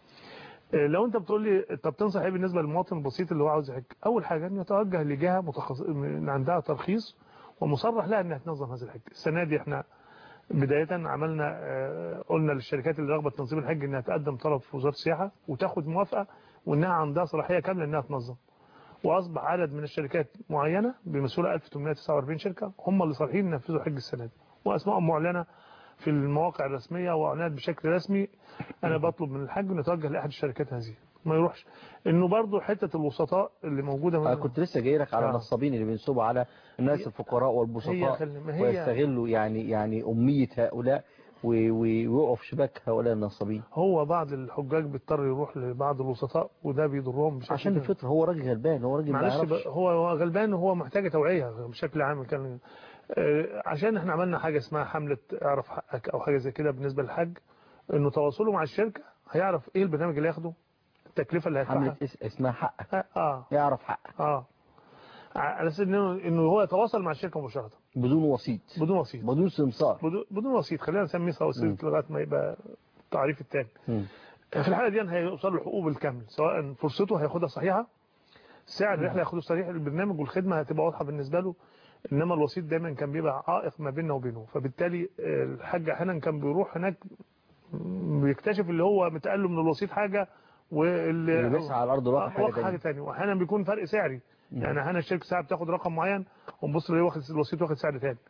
آه، لو انت بتقول لي طب تنصح ايه بالنسبه للمواطن البسيط اللي هو عاوز يحج اول حاجه انه يتوجه لجهه متخصص من عندها ترخيص ومصرح لها انها تنظم هذا الحج السنه دي احنا بدايه عملنا آه، قلنا للشركات اللي رغبت تنظيم الحج انها تقدم طلب في وزاره السياحه وتاخد موافقه وانها عندها صلاحيه كامله انها تنظم واصبح عدد من الشركات معينه بمسؤوله 1849 شركه هم اللي صالحين ينفذوا حج السنه دي واسمائهم معلنه في المواقع الرسميه واعلانات بشكل رسمي انا بطلب من الحج نتوجه لاحد الشركات هذه ما يروحش انه برضو حته الوسطاء اللي موجوده انا كنت لسه جاي لك على آه. النصابين اللي بينصبوا على الناس الفقراء هي والبسطاء خل- ما هي- ويستغلوا يعني يعني اميه هؤلاء و- و- ويقعوا في شباك هؤلاء النصابين هو بعض الحجاج بيضطر يروح لبعض الوسطاء وده بيضرهم بشكل عشان كبير. الفطر هو راجل غلبان هو راجل ما معلش يعرفش ب- هو هو غلبان وهو محتاج توعيه بشكل عام كان آه، عشان احنا عملنا حاجه اسمها حمله اعرف حقك او حاجه زي كده بالنسبه للحج انه تواصله مع الشركه هيعرف ايه البرنامج اللي ياخده التكلفه اللي حمله هيدفعها اس- اسمها حقك اه اه, يعرف حقك آه. على اساس انه انه هو يتواصل مع الشركه مباشره بدون وسيط بدون وسيط بدون سمسار بدون بدون وسيط خلينا نسميه وسيط لغايه ما يبقى التعريف التاني مم. في الحاله دي هيوصل له حقوقه بالكامل سواء فرصته هياخدها صحيحه سعر الرحله هياخده صحيح البرنامج والخدمه هتبقى واضحه بالنسبه له انما الوسيط دايما كان بيبقى عائق ما بيننا وبينه فبالتالي آه، الحاج احيانا كان بيروح هناك م- بيكتشف اللي هو متقال له من الوسيط حاجه واللي اللي بيسعى على الارض الواقع حاجه واخد تانية حاجه ثانيه واحيانا بيكون فرق سعري يعني احيانا الشركه ساعه بتاخد رقم معين ونبص ليه واخد الوسيط واخد سعر ثاني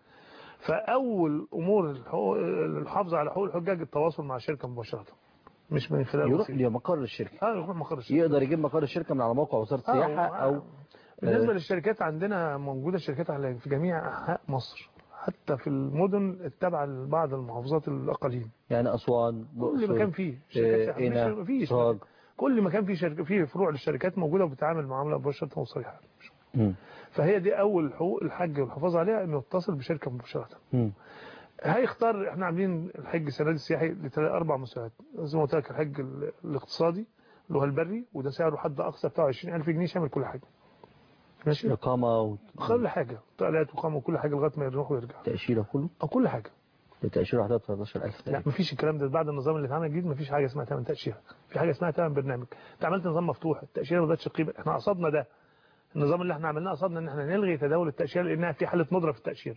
فاول امور الحقوق- الحافظه على حقوق الحجاج التواصل مع الشركه مباشره مش من خلال يروح الوسيط. لمقر الشركه اه يروح مقر الشركه يقدر يجيب مقر الشركه من على موقع وزاره آه، السياحه و- او بالنسبه آه. للشركات عندنا موجوده شركات على في جميع انحاء مصر حتى في المدن التابعه لبعض المحافظات الاقاليم يعني اسوان كل الأقصر، مكان فيه آه، شركات سياحة. قنا مش- مفيش سوهاج كل مكان فيه شركه فيه فروع للشركات موجوده وبتتعامل معامله مباشره وصريحه مم. فهي دي اول حقوق الحج والحفاظ عليها انه يتصل بشركه مباشره مم. هيختار احنا عاملين الحج السنه دي السياحي لثلاث اربع مستويات زي ما قلت لك الحج ال- الاقتصادي اللي هو البري وده سعره حد اقصى بتاعه 20000 جنيه شامل كل حاجه ماشي اقامه كل حاجه طلعت وقامه وكل حاجه لغايه ما يروح ويرجع وتاشيره كله او كل حاجه التاشيره وحدها ب 13000 لا مفيش الكلام ده بعد النظام اللي اتعمل جديد مفيش حاجه اسمها ثمن تاشيره في حاجه اسمها ثمن برنامج انت عملت نظام مفتوح التاشيره ما بقتش قيمه احنا قصدنا ده النظام اللي احنا عملناه قصدنا ان احنا نلغي تداول التاشيره لانها في حاله ندره في التاشيره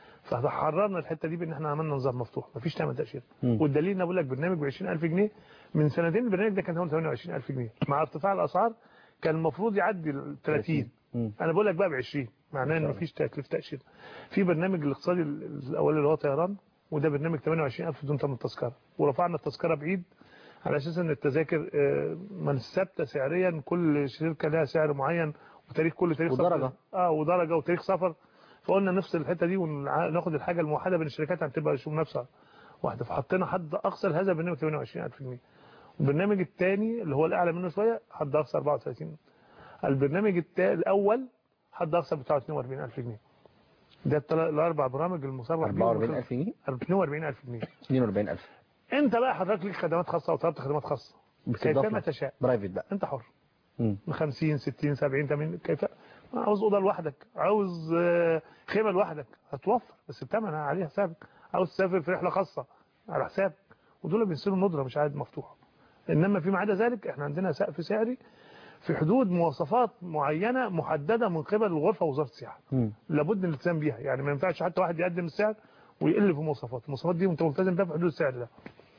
فحررنا الحته دي بان احنا عملنا نظام مفتوح مفيش ثمن تاشيره مم. والدليل ان بقول لك برنامج ب 20000 جنيه من سنتين البرنامج ده كان هو 28000 جنيه مع ارتفاع الاسعار كان المفروض يعدي ال 30 مم. انا بقول لك بقى ب 20 معناه ان مفيش تكلفه تاشيره في برنامج الاقتصادي الاولي اللي هو طيران وده برنامج 28000 بدون ثمن تذكره ورفعنا التذكره بعيد على اساس ان التذاكر آه، من ثابته سعريا كل شركه لها سعر معين وتاريخ كل تاريخ ودرجة. سفر اه ودرجه وتاريخ سفر فقلنا نفصل الحته دي وناخد الحاجه الموحده بين الشركات عشان تبقى شو منافسه واحده فحطينا حد اقصى لهذا البرنامج 28000 جنيه البرنامج الثاني اللي هو الاعلى منه شويه حد اقصى 34 البرنامج التا- الاول حد اقصى بتاعه 42000 جنيه ده التلا- الاربع برامج المصرح بيهم 44000 جنيه 42000 جنيه 42000 انت بقى حضرتك ليك خدمات خاصه وطلبت خدمات خاصه بتضاف كيفما لك. تشاء برايفت بقى انت حر مم. من 50 60 70 80 كيف عاوز اوضه لوحدك عاوز آه، خيمه لوحدك هتوفر بس الثمن عليه حسابك عاوز تسافر في رحله خاصه على حسابك ودول بينزلوا ندره مش عاد مفتوحه انما فيما عدا ذلك احنا عندنا سقف سعري في حدود مواصفات معينه محدده من قبل الغرفه ووزاره السياحه مم. لابد من الالتزام بيها يعني ما ينفعش حتى واحد يقدم السعر ويقل في مواصفات المواصفات دي انت ملتزم بيها في حدود السعر ده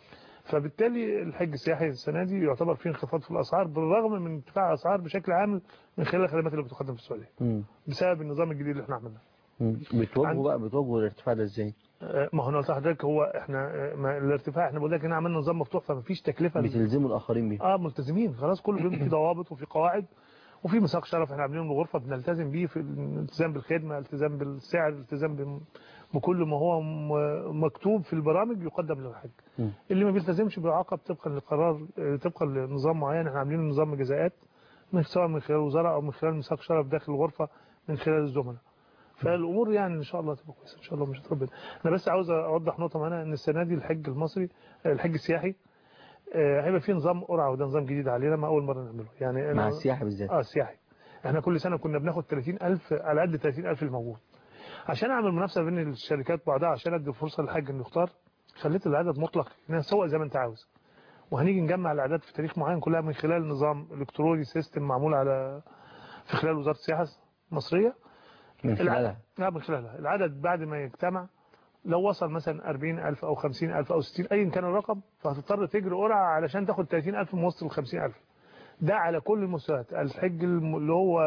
فبالتالي الحج السياحي السنه دي يعتبر فيه انخفاض في الاسعار بالرغم من ارتفاع الاسعار بشكل عام من خلال الخدمات اللي بتقدم في السعوديه مم. بسبب النظام الجديد اللي احنا عملناه مم. بتواجهوا عند- بقى بتواجهوا الارتفاع ده ازاي آه، ما هو انا قلت لحضرتك هو احنا آه، ما الارتفاع احنا بقول لك هنا عملنا نظام مفتوح فما فيش تكلفه لل- بتلزموا الاخرين بيه اه ملتزمين خلاص كل يوم في ضوابط وفي قواعد وفي ميثاق شرف احنا عاملينه الغرفه بنلتزم بيه في الالتزام بالخدمه التزام بالسعر التزام بكل ما هو م- مكتوب في البرامج يقدم للحج مم. اللي ما بيلتزمش بيعاقب طبقا لقرار آه، طبقا لنظام معين احنا عاملين نظام جزاءات من سواء من خلال الوزاره او من خلال ميثاق شرف داخل الغرفه من خلال الزملاء فالامور يعني ان شاء الله تبقى كويسه ان شاء الله مش ربنا انا بس عاوز اوضح نقطه معانا ان السنه دي الحج المصري آه، الحج السياحي آه، هيبقى فيه نظام قرعه وده نظام جديد علينا ما اول مره نعمله يعني مع أنا- السياحة بالذات اه السياحي احنا كل سنه كنا بناخد 30000 على قد 30000 الموجود عشان اعمل منافسه بين الشركات بعضها عشان ادي فرصه للحاج انه يختار خليت العدد مطلق انها سوق زي ما انت عاوز وهنيجي نجمع الاعداد في تاريخ معين كلها من خلال نظام الكتروني سيستم معمول على في خلال وزاره السياحه المصريه من الع- خلالها لا من خلالها العدد بعد ما يجتمع لو وصل مثلا 40000 او 50000 او 60 ايا كان الرقم فهتضطر تجري قرعه علشان تاخد 30000 من وسط ال 50000 ده على كل المستويات الحج الم- اللي هو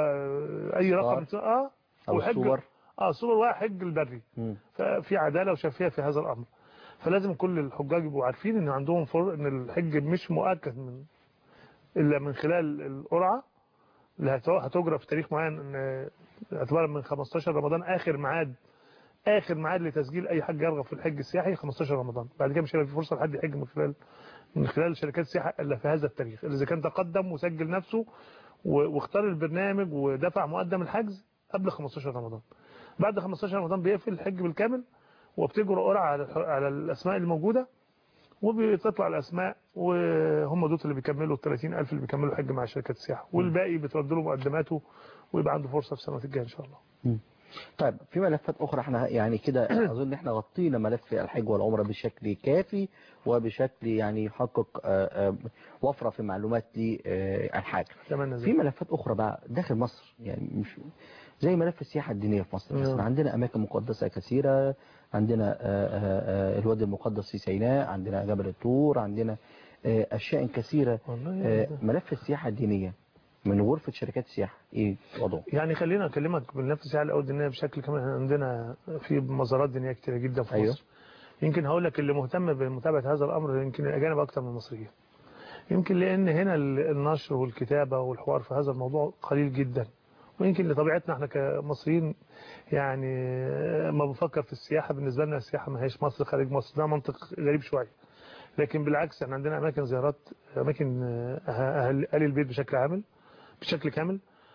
اي رقم صار. اه أو وحج- الصور. اه صور وحج البري مم. ففي عداله وشفافيه في هذا الامر فلازم كل الحجاج يبقوا عارفين ان عندهم فر ان الحج مش مؤكد من الا من خلال القرعه اللي هت- هتجرى في تاريخ معين ان اعتبارا من 15 رمضان اخر ميعاد اخر ميعاد لتسجيل اي حد يرغب في الحج السياحي 15 رمضان بعد كده مش هيبقى في فرصه لحد يحج من خلال من خلال شركات السياحه الا في هذا التاريخ اذا كان تقدم وسجل نفسه و- واختار البرنامج ودفع مقدم الحجز قبل 15 رمضان بعد 15 رمضان بيقفل الحج بالكامل وبتجرى قرعه على الح- على الاسماء الموجوده وبتطلع الاسماء وهم دول اللي بيكملوا ال 30000 اللي بيكملوا حج مع شركات السياحه والباقي بترد له مقدماته ويبقى عنده فرصه في السنوات الجايه ان شاء الله طيب في ملفات أخرى احنا يعني كده أظن احنا غطينا ملف الحج والعمرة بشكل كافي وبشكل يعني يحقق آه، آه، وفرة في معلومات للحاج اتمنى في ذلك ملفات أخرى بقى داخل مصر يعني مش زي ملف السياحة الدينية في مصر نعم. مثلا عندنا أماكن مقدسة كثيرة عندنا آه، آه، آه، الوادي المقدس في سيناء عندنا جبل الطور عندنا آه، أشياء كثيرة والله آه، ملف السياحة الدينية من غرفة شركات السياحة إيه وضعه؟ يعني خلينا اكلمك بالنفس الساعه الاول الدينيه بشكل كمان احنا عندنا في مزارات دينيه كتيره جدا في أيوه. مصر يمكن هقول لك اللي مهتم بمتابعه هذا الامر يمكن الاجانب اكتر من المصريين يمكن لان هنا ال- النشر والكتابه والحوار في هذا الموضوع قليل جدا ويمكن لطبيعتنا احنا كمصريين يعني ما بنفكر في السياحه بالنسبه لنا السياحه ما هيش مصر خارج مصر ده منطق غريب شويه لكن بالعكس احنا عندنا اماكن زيارات اماكن آه، اهل أهل البيت بشكل عامل بشكل كامل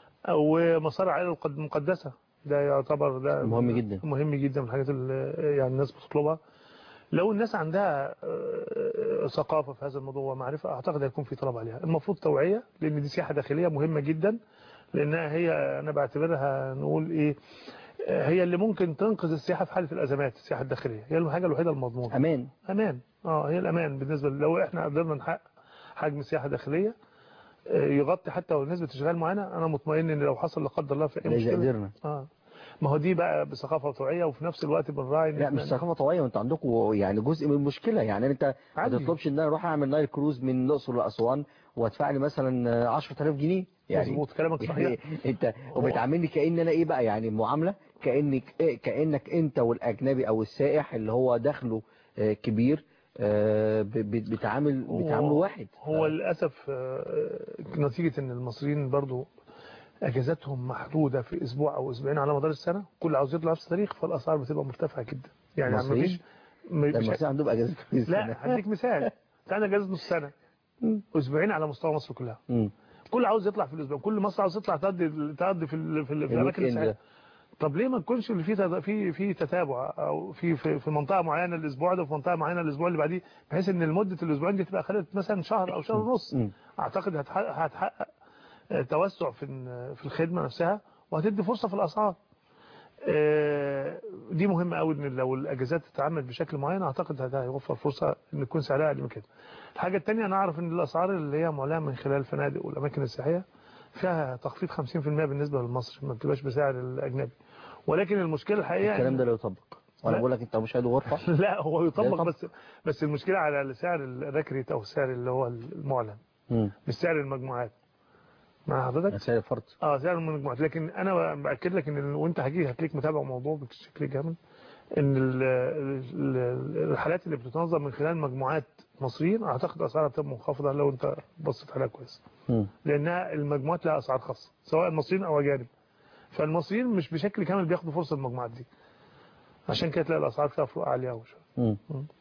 ومسار العائله القد- المقدسه ده يعتبر ده مهم جدا. مهم جدا من الحاجات اللي يعني الناس بتطلبها لو الناس عندها آه، ثقافه في هذا الموضوع ومعرفه اعتقد هيكون في طلب عليها المفروض توعيه لان دي سياحه داخليه مهمه جدا لانها هي انا بعتبرها نقول ايه آه، هي اللي ممكن تنقذ السياحه في حاله الازمات السياحه الداخليه هي الحاجه الوحيده المضمونه أمان امان اه هي الامان بالنسبه لو احنا قدرنا نحقق حجم سياحه داخليه آه، يغطي حتى لو نسبه اشغال معينه انا مطمئن ان لو حصل لا قدر الله في اي إذا مشكله قدرنا اه ما هو دي بقى بثقافه وتوعيه وفي نفس الوقت بنراعي إن لا إحنا- مش ثقافة طوعية وانتوا عندكم يعني جزء من المشكلة يعني انت ما عادي. تطلبش ان انا اروح اعمل نايل كروز من الاقصر لاسوان وادفع لي مثلا 10000 جنيه يعني مظبوط كلامك صحيح انت وبتعاملني كأن انا ايه بقى يعني معاملة كأنك إيه كأنك انت والاجنبي او السائح اللي هو دخله آه، كبير آه، ب- ب- بتعامل هو- بتعامله واحد هو للاسف آه، نتيجه ان المصريين برضو اجازاتهم محدوده في اسبوع او اسبوعين على مدار السنه كل عاوز يطلع في التاريخ فالاسعار بتبقى مرتفعه جدا يعني ما المصريين؟ فيش م- ده مش- المصريين عندهم اجازات في السنة. لا هديك مثال انت عندك اجازه نص سنه اسبوعين على مستوى مصر كلها مم. كل عاوز يطلع في الاسبوع كل مصر عاوز تطلع تقضي تقضي في ال- في, ال- في الاماكن الويك إند السياحيه ده. طب ليه ما تكونش اللي فيه تد- في في تتابع او في في, في منطقه معينه الاسبوع ده وفي منطقه معينه الاسبوع اللي بعديه بحيث ان لمده الاسبوعين دي تبقى خدت مثلا شهر او شهر ونص مم. اعتقد هتحقق, هتحقق آه، توسع في ال- في الخدمه نفسها وهتدي فرصه في الاسعار آه، دي مهمه قوي ان لو الاجازات تتعمل بشكل معين اعتقد هذا هيوفر فرصه ان يكون سعرها اقل من كده الحاجه الثانيه انا اعرف ان الاسعار اللي هي معلنه من خلال الفنادق والاماكن السياحيه فيها تخفيض 50% بالنسبه للمصري ما بتبقاش بسعر الاجنبي ولكن المشكله الحقيقه الكلام إن- ده لا يطبق وانا لا. بقول لك انت مشاهد غرفة لا هو يطبق يطبق. بس بس المشكله على سعر الركريت او السعر اللي هو المعلن مم. مش سعر المجموعات مع حضرتك سعر الفرد اه سعر المجموعات لكن انا باكد لك ان ال- وانت هتيجي هتلاقيك متابع الموضوع بشكل كامل ان ال- ال- الرحلات اللي بتتنظم من خلال مجموعات مصريين اعتقد اسعارها بتبقى منخفضه لو انت بصيت عليها كويس مم. لانها المجموعات لها اسعار خاصه سواء مصريين او اجانب فالمصريين مش بشكل كامل بياخدوا فرصه المجموعات دي عشان كده تلاقي الاسعار فيها فروق عاليه قوي مم.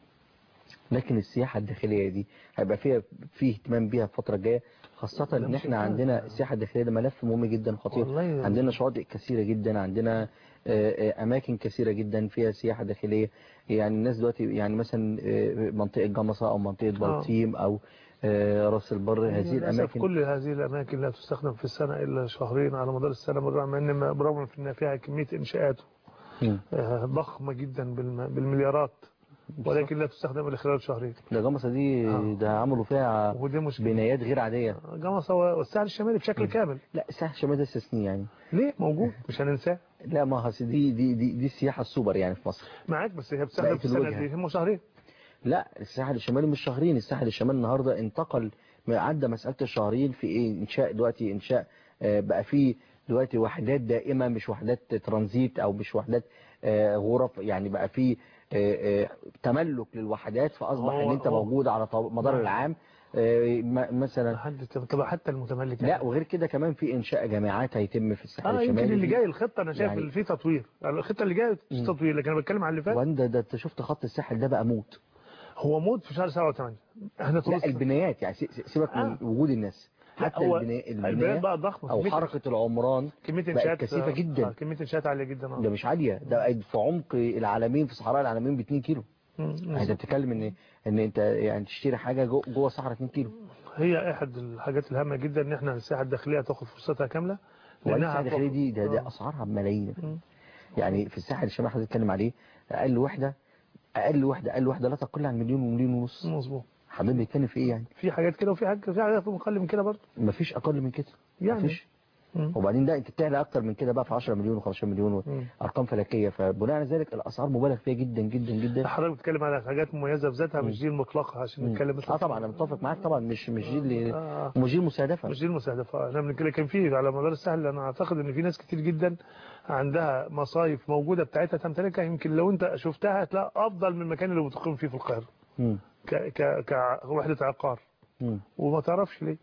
لكن السياحة الداخلية دي هيبقى فيها في اهتمام بيها الفترة الجاية خاصة ان مش احنا عارف. عندنا السياحة الداخلية ده ملف مهم جدا خطير والله عندنا شواطئ كثيرة جدا عندنا آه، آه، اماكن كثيرة جدا فيها سياحة داخلية يعني الناس دلوقتي يعني مثلا آه، منطقة جمصة او منطقة بلطيم او آه، راس البر هذه للأسف الاماكن كل هذه الاماكن لا تستخدم في السنه الا شهرين على مدار السنه بالرغم ان برغم ان فيها كميه انشاءات مم. آه، ضخمه جدا بالم- بالمليارات ولكن لا تستخدم الا خلال شهرين ده جمصة دي ده عملوا فيها ودي مشكله بنايات غير عادية جمصة والساحل الشمالي بشكل كامل لا الساحل الشمالي ده استثنائي يعني ليه موجود مش هننساه لا ما هو أصل دي دي دي, دي السياحة السوبر يعني في مصر معاك بس هي بتستخدم بقت في السنه الوجهة. دي هم شهرين لا الساحل الشمالي مش شهرين الساحل الشمالي النهارده انتقل ما عدى مسألة الشهرين في ايه انشاء دلوقتي انشاء آه، بقى فيه دلوقتي وحدات دائمة مش وحدات ترانزيت او مش وحدات آه، غرف يعني بقى فيه آه، آه، تملك للوحدات فاصبح هو- ان انت هو- موجود على طو- مدار نعم. العام آه، م- مثلا حد طب حتى المتملك لا وغير كده كمان في انشاء جامعات هيتم في الساحل اه الشمالي يمكن اللي جاي الخطه انا شايف يعني- اللي فيه تطوير يعني الخطه اللي جايه في مم. تطوير لكن انا بتكلم على اللي فات وانت ده انت شفت خط الساحل ده بقى موت هو موت في شهر 7 و8 احنا طول لا البنايات يعني سي- سيبك من آه. وجود الناس لا، حتى هو البناء البنايات البناية بقى ضخمه او كمية- حركة العمران كميه بقت انشاءات كثيفة آه، جدا آه، كميه انشاءات عاليه جدا ده مش عالية ده بقت في عمق العالمين في صحراء العالمين ب 2 كيلو يعني انت بتتكلم ان ان انت يعني تشتري حاجة جو- جوه صحراء 2 كيلو هي احد الحاجات الهامه جدا ان احنا السياحه الداخليه تاخد فرصتها كامله وبعدين لانها الساحل الداخلية دي ده, ده آه. اسعارها بملايين مم. يعني في الساحل الشمالي حضرتك بتتكلم عليه اقل وحدة اقل وحدة اقل وحدة لا تقل عن مليون ومليون ونص مظبوط حضرتك بتتكلم في ايه يعني في حاجات كده وفي حاجات في حاجات اقل من كده برضه مفيش اقل من كده يعني. مفيش مم. وبعدين ده انت بتعلى اكتر من كده بقى في 10 مليون و15 مليون مم. ارقام فلكيه فبناء على ذلك الاسعار مبالغ فيها جدا جدا جدا حضرتك بتتكلم على حاجات مميزه في ذاتها مم. مش دي المطلقه عشان مم. نتكلم مثلا اه طبعا انا متفق معاك طبعا مش مش دي اللي آه. مش دي المستهدفه مش دي المستهدفه احنا بنتكلم كان في على مدار الساحل انا اعتقد ان في ناس كتير جدا عندها مصايف موجوده بتاعتها تمتلكها يمكن لو انت شفتها هتلاقي افضل من المكان اللي بتقيم فيه في القاهره مم. ك ك كوحده عقار مم. وما تعرفش ليه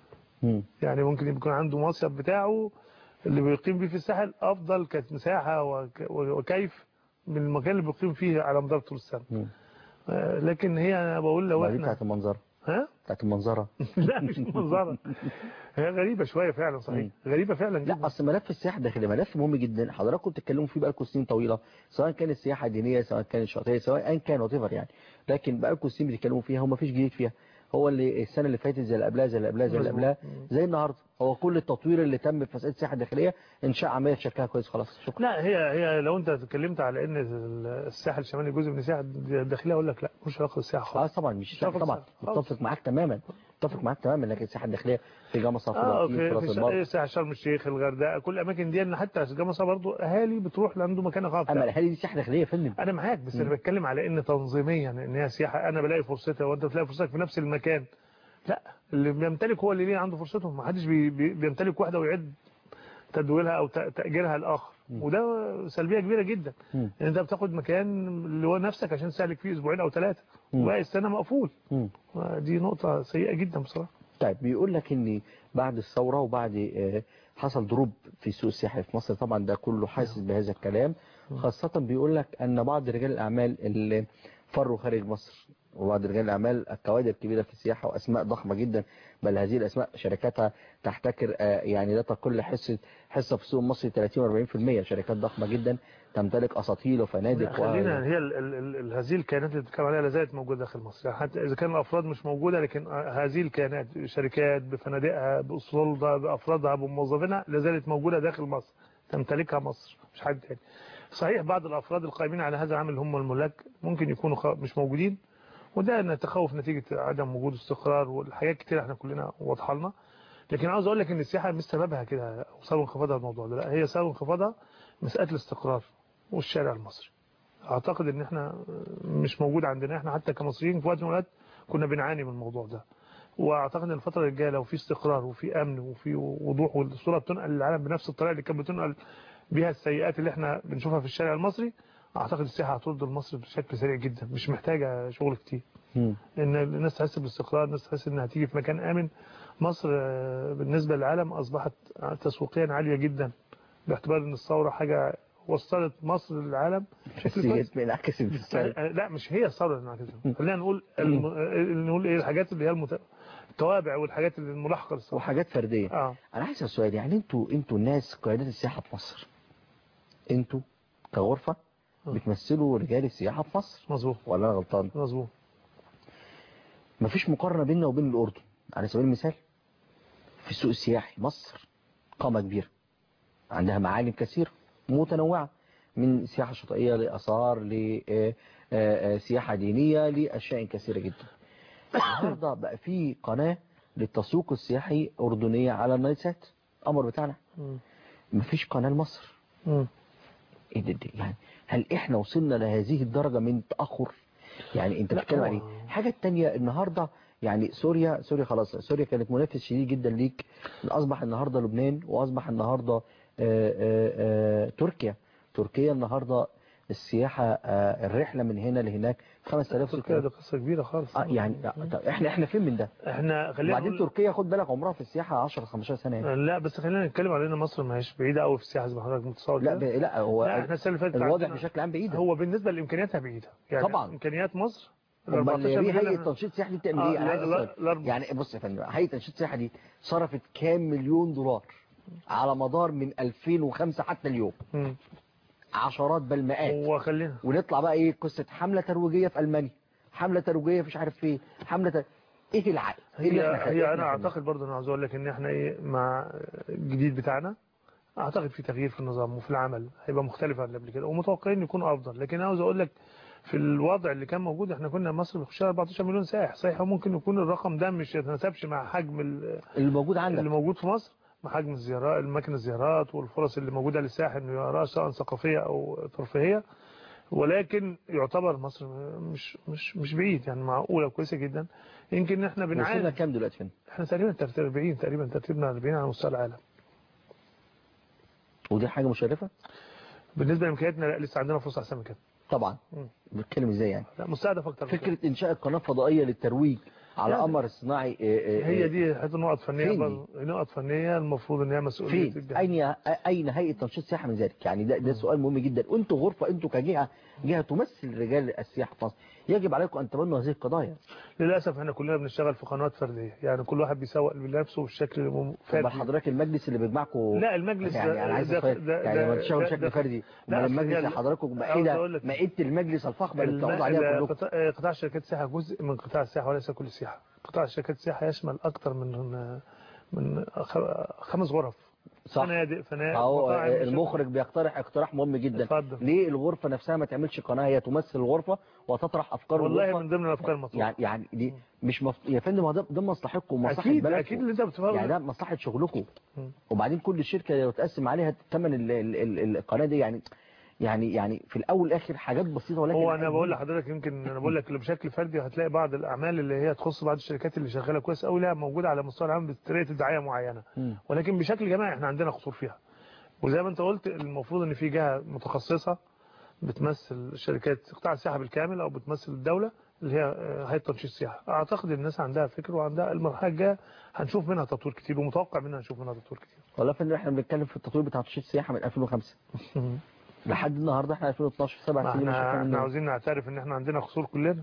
مم. يعني ممكن يكون عنده مصيف بتاعه اللي بيقيم فيه في الساحل افضل كمساحه وك وكيف من المكان اللي بيقيم فيه على مدار طول السنه مم. آه، لكن هي انا بقول لو وبعدين احنا بتاعت المنظره ها بتاعت المنظره لا مش منظره هي غريبه شويه فعلا صحيح غريبه فعلا لا جدا اصل ملف السياحه الداخليه ملف مهم جدا حضراتكم بتتكلموا فيه بقالكم سنين طويله سواء كانت سياحه دينيه سواء كانت شاطئيه سواء ان كان وات يعني لكن بقالكم سنين بتتكلموا فيها وما فيش جديد فيها هو اللي السنه اللي فاتت زي اللي قبلها زي اللي قبلها زي اللي مظبوط. قبلها زي النهارده هو كل التطوير اللي تم في مساله السياحه الداخليه انشاء عمليه شكلها كويس خلاص شكرا لا هي هي لو انت اتكلمت على ان الساحل الشمالي جزء من السياحه الداخليه اقول لك لا مش علاقه بالسياحه اه خالص طبعا مش مش هاخد طبعا ساعة. متفق معاك تماما متفق معاك تماما لكن السياحه الداخليه في جمصه في اه بلطيم، في في راس في البر الساحل شرم الشيخ الغردقه كل الاماكن دي ان حتى جمصه برضو اهالي بتروح لعنده مكان اقامه اما الاهالي دي سياحه داخليه يا فندم انا معاك بس انا بتكلم على ان تنظيميا ان هي سياحه انا بلاقي فرصتها وانت بتلاقي فرصتك في نفس المكان لا اللي بيمتلك هو اللي ليه عنده فرصته ما حدش بي بي بيمتلك واحده ويعد تدويرها او ت- تاجيرها الاخر وده سلبيه كبيره جدا مم. ان انت بتاخد مكان اللي هو نفسك عشان تسالك فيه اسبوعين او ثلاثه مم. وباقي السنه مقفول مم. دي نقطه سيئه جدا بصراحه طيب بيقول لك ان بعد الثوره وبعد آه، حصل دروب في سوق السياحه في مصر طبعا ده كله حاسس بهذا الكلام خاصه بيقول لك ان بعض رجال الاعمال اللي فروا خارج مصر وبعض رجال الاعمال الكوادر كبيره في السياحه واسماء ضخمه جدا بل هذه الاسماء شركاتها تحتكر آه، يعني لا تقل حصه حصه في السوق المصري 30 و40% شركات ضخمه جدا تمتلك اساطيل لا، وفنادق خلينا هي ال- ال- ال- هذه الكيانات اللي بتتكلم عليها لا زالت موجوده داخل مصر يعني حتى اذا كان الافراد مش موجوده لكن هذه الكيانات شركات بفنادقها باصولها بافرادها بموظفينها لا زالت موجوده داخل مصر تمتلكها مصر مش حد تاني صحيح بعض الافراد القائمين على هذا العمل هم الملاك ممكن يكونوا خ- مش موجودين وده نتخوف نتيجه عدم وجود استقرار والحاجات كتير احنا كلنا واضحه لنا لكن عاوز اقول لك ان السياحه مش سببها كده او سبب انخفاضها الموضوع ده لا هي سبب انخفاضها مساله الاستقرار والشارع المصري اعتقد ان احنا مش موجود عندنا احنا حتى كمصريين في وقت من الاوقات كنا بنعاني من الموضوع ده واعتقد ان الفتره الجايه لو في استقرار وفي امن وفي وضوح والصوره بتنقل للعالم بنفس الطريقه اللي كانت بتنقل بيها السيئات اللي احنا بنشوفها في الشارع المصري اعتقد السياحه هترد لمصر بشكل سريع جدا مش محتاجه شغل كتير مم. ان الناس تحس بالاستقرار الناس تحس انها هتيجي في مكان امن مصر آه، بالنسبه للعالم اصبحت تسويقيا عاليه جدا باعتبار ان الثوره حاجه وصلت مصر للعالم بشكل هي كويس انعكست في السعر آه، لا مش هي الثوره اللي انعكست خلينا نقول الم... آه، نقول ايه الحاجات اللي هي المت... التوابع والحاجات اللي الملاحقه للثوره وحاجات فرديه اه انا عايز اسال سؤال يعني انتوا انتوا الناس قيادات السياحه في مصر انتوا كغرفه آه. بتمثلوا رجال السياحه في مصر مظبوط ولا انا غلطان مظبوط مفيش مقارنه بيننا وبين الاردن على سبيل المثال في السوق السياحي مصر قامه كبيره عندها معالم كثيره متنوعه من سياحه شاطئيه لاثار لسياحه دينيه لاشياء كثيره جدا النهارده بقى في قناه للتسويق السياحي اردنيه على النايل سات امر بتاعنا مم. مفيش قناه لمصر مم. ايه ده ده؟ يعني هل احنا وصلنا لهذه الدرجة من التأخر يعني انت لا، بتتكلم هو- عليه حاجة التانية النهاردة يعني سوريا سوريا خلاص سوريا كانت منافس شديد جدا ليك اصبح النهاردة لبنان واصبح النهاردة آه، آه، آه، تركيا تركيا النهاردة السياحة آه، الرحلة من هنا لهناك 5000 تركيا ده 6000 قصه كبيره خالص آه، يعني طب احنا احنا فين من ده احنا خلينا وبعدين نقول تركيا خد بالك عمرها في السياحة 10 15 سنة يعني. لا بس خلينا نتكلم على ان مصر ما هيش بعيده قوي في السياحه زي ما حضرتك متصور لا كده. ب- لا هو لا احنا السنه اللي فاتت الواضح عندنا- بشكل عام بعيدة هو بالنسبه لامكانياتها بعيده يعني طبعاً. امكانيات مصر ال امال 14 ليه مليون هيئه احنا- تنشيط سياحي دي بتعمل آه، ايه انا عايز لا- لا- أسأل. لا- يعني بص يا فندم هيئه تنشيط سياحي دي صرفت كام مليون دولار على مدار من 2005 حتى اليوم مم. عشرات بل مئات وخلينا ونطلع بقى ايه قصه حمله ترويجيه في المانيا حمله ترويجيه مش عارف فين حمله ت... ايه العقل ايه هي اللي احنا هي إحنا انا خدناه؟ اعتقد برضه انا عاوز اقول لك ان احنا ايه مع الجديد بتاعنا اعتقد في تغيير في النظام وفي العمل هيبقى مختلف عن اللي قبل كده ومتوقعين يكون افضل لكن عاوز اقول لك في الوضع اللي كان موجود احنا كنا مصر بتخش 14 مليون سائح صحيح ممكن يكون الرقم ده مش يتناسبش مع حجم ال- اللي موجود عندك اللي موجود في مصر مع حجم الزيارات اماكن الزيارات والفرص اللي موجوده للسائح انه يراها سواء ثقافيه او ترفيهيه ولكن يعتبر مصر مش مش مش بعيد يعني معقوله كويسه جدا يمكن احنا وصلنا بنعاني كام دلوقتي فين احنا تقريبا 40 تقريبا ترتيبنا 40 على مستوى العالم ودي حاجه مشرفه بالنسبه لامكانياتنا لا لسه عندنا فرصه احسن من كده طبعا مم. بتتكلم ازاي يعني لا مستهدف اكتر من كده. فكره انشاء قناه فضائيه للترويج على يعني قمر الصناعي آه، آه، هي آه، دي حته نقط فنيه فين دي؟ برضه نقط فنيه المفروض ان هي مسؤوليه فين الجهة. اين اين هيئه تنشيط السياحه من ذلك يعني ده ده سؤال مهم جدا انتوا غرفه انتوا كجهه جهه تمثل رجال السياحه في مصر يجب عليكم ان تبنوا هذه القضايا للاسف احنا كلنا بنشتغل في قنوات فرديه يعني كل واحد بيسوق لنفسه بالشكل طب فردي حضرتك المجلس اللي بيجمعكم لا المجلس يعني ده- انا عايز ده- أسأل، ده- يعني ده- لما تشتغلوا ده- بشكل ده- فردي لا، امال المجلس هي- اللي حضراتكم عاوز مائده أقول لك- مائده المجلس الفخمه اللي الم- بتقعدوا عليها كلكم قطاع قطاع شركات السياحه جزء من قطاع السياحه وليس كل السياحه قطاع شركات السياحه يشمل اكثر من من خ- خمس غرف صح فنادق فنادق اهو مطاعم، المخرج بيقترح اقتراح مهم جدا اتفضل. ليه الغرفه نفسها ما تعملش قناه هي تمثل الغرفه وتطرح افكار والله الغرفه من ضمن الافكار المطروحه يعني يعني دي مش مف... يا فندم هو ده ده مصلحتكم ومصلحه اكيد بلدكم اكيد اللي انت بتفهم يعني ده مصلحه شغلكم مم. وبعدين كل شركه لو تقسم عليها ثمن ال- ال- ال- القناه دي يعني يعني يعني في الاول والاخر حاجات بسيطه ولكن هو انا حاجات بقول مهمة. لحضرتك يمكن انا بقول لك بشكل فردي هتلاقي بعض الاعمال اللي هي تخص بعض الشركات اللي شغاله كويس قوي لها موجوده على مستوى العام بطريقه دعايه معينه مم. ولكن بشكل جماعي احنا عندنا قصور فيها وزي ما انت قلت المفروض ان في جهه متخصصه بتمثل شركات قطاع السياحه بالكامل او بتمثل الدوله اللي هي آه، هيئه تنشيط السياحه اعتقد الناس عندها فكر وعندها المرحله الجايه هنشوف منها تطوير كتير ومتوقع منها نشوف منها تطوير كتير والله يا فندم احنا بنتكلم في التطوير بتاع تنشيط السياحه من 2005 لحد النهارده احنا 2012 سبع ما سنين احنا وشغالين احنا منهم. عاوزين نعترف ان احنا عندنا قصور كلنا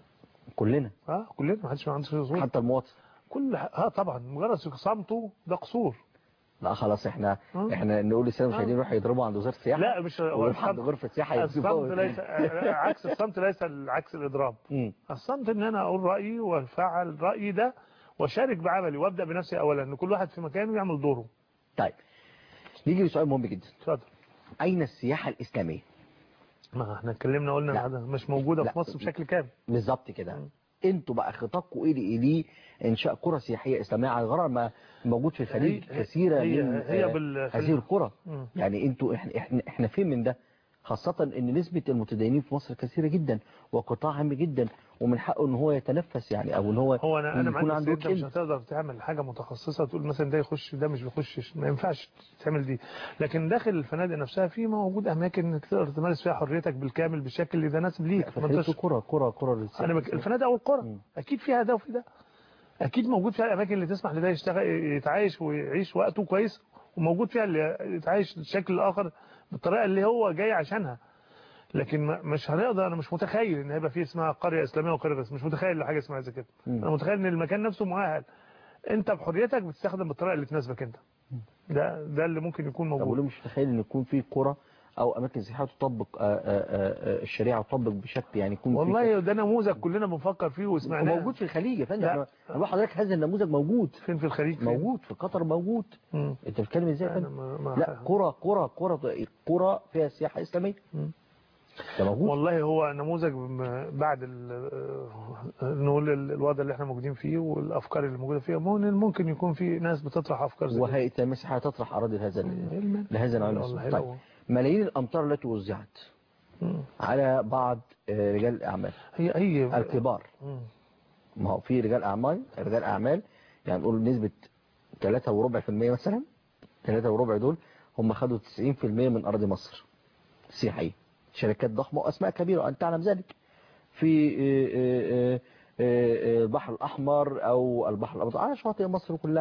كلنا اه كلنا ما حدش ما عندوش قصور حتى المواطن كل اه طبعا مجرد صمته ده قصور لا خلاص احنا آه. احنا نقول للساده المشاهدين يروحوا يضربوا عند وزاره السياحه لا مش هو ويروحوا عند الصمت غرفه سياحه الصمت يكتبوا ليس عكس الصمت ليس عكس الاضراب مم. الصمت ان انا اقول رايي وافعل رايي ده واشارك بعملي وابدا بنفسي اولا ان كل واحد في مكانه يعمل دوره طيب نيجي لسؤال مهم جدا اتفضل اين السياحه الاسلاميه ما احنا اتكلمنا قلنا لا. إنها مش موجوده لا. في مصر بشكل كامل بالظبط كده انتوا بقى خطابكم ايه لإيه؟ ليه انشاء قرى سياحيه اسلاميه على غرار ما موجود في الخليج هي- كثيره هي- من هي آه، بال- هذه القرى مم. يعني انتوا احنا احنا احنا فين من ده خاصة ان نسبة المتدينين في مصر كثيرة جدا وقطاع هام جدا ومن حقه ان هو يتنفس يعني او ان هو هو انا انا يكون معاك عنده بس انت مش كلمة. هتقدر تعمل حاجه متخصصه تقول مثلا ده يخش ده مش بيخش ما ينفعش تعمل دي لكن داخل الفنادق نفسها في موجود اماكن انك تقدر تمارس فيها حريتك بالكامل بالشكل اللي يناسب ليك ما فخليته انتش قرى قرى قرى للسياحة. انا بك... الفنادق او القرى مم. اكيد فيها ده وفي ده اكيد موجود فيها الاماكن اللي تسمح لده يشتغل يتعايش ويعيش وقته كويس وموجود فيها اللي يتعايش الشكل الاخر بالطريقه اللي هو جاي عشانها لكن ما- مش هنقدر انا مش متخيل ان هيبقى في اسمها قريه اسلاميه وقريه بس مش متخيل حاجه اسمها زي كده مم. انا متخيل ان المكان نفسه مؤهل انت بحريتك بتستخدم بالطريقه اللي تناسبك انت ده ده اللي ممكن يكون طب وليه موجود مش متخيل ان يكون في قرى او اماكن سياحيه تطبق آه، آه، آه، الشريعه تطبق بشكل يعني يكون في والله ده نموذج كلنا بنفكر فيه وسمعناه موجود في الخليج يا فندم لا. انا أنا بقول لحضرتك هذا النموذج موجود فين في الخليج فين؟ موجود في قطر موجود مم. انت بتتكلم ازاي يا أنا فندم ما- ما- لا قرى قرى قرى قرى فيها سياحه اسلاميه مم. ده موجود والله هو نموذج م- بعد ال- آه، نقول ال- الوضع اللي احنا موجودين فيه والافكار اللي موجوده فيها ممكن ممكن يكون في ناس بتطرح افكار زي كده. وهيئه التنميه السياحيه تطرح اراضي لهذا ال- علما. لهذا النوع من والله السكان. لو- طيب ملايين الامتار التي وزعت مم. على بعض آه، رجال الاعمال هي هي الكبار مم. ما هو في رجال اعمال رجال اعمال يعني نقول نسبه 3 وربع في المية مثلا 3 وربع دول هم خدوا 90% من اراضي مصر سياحيه شركات ضخمه واسماء كبيره وانت تعلم ذلك في آه، آه، آه، آه، البحر الاحمر او البحر الابيض على شواطئ مصر كلها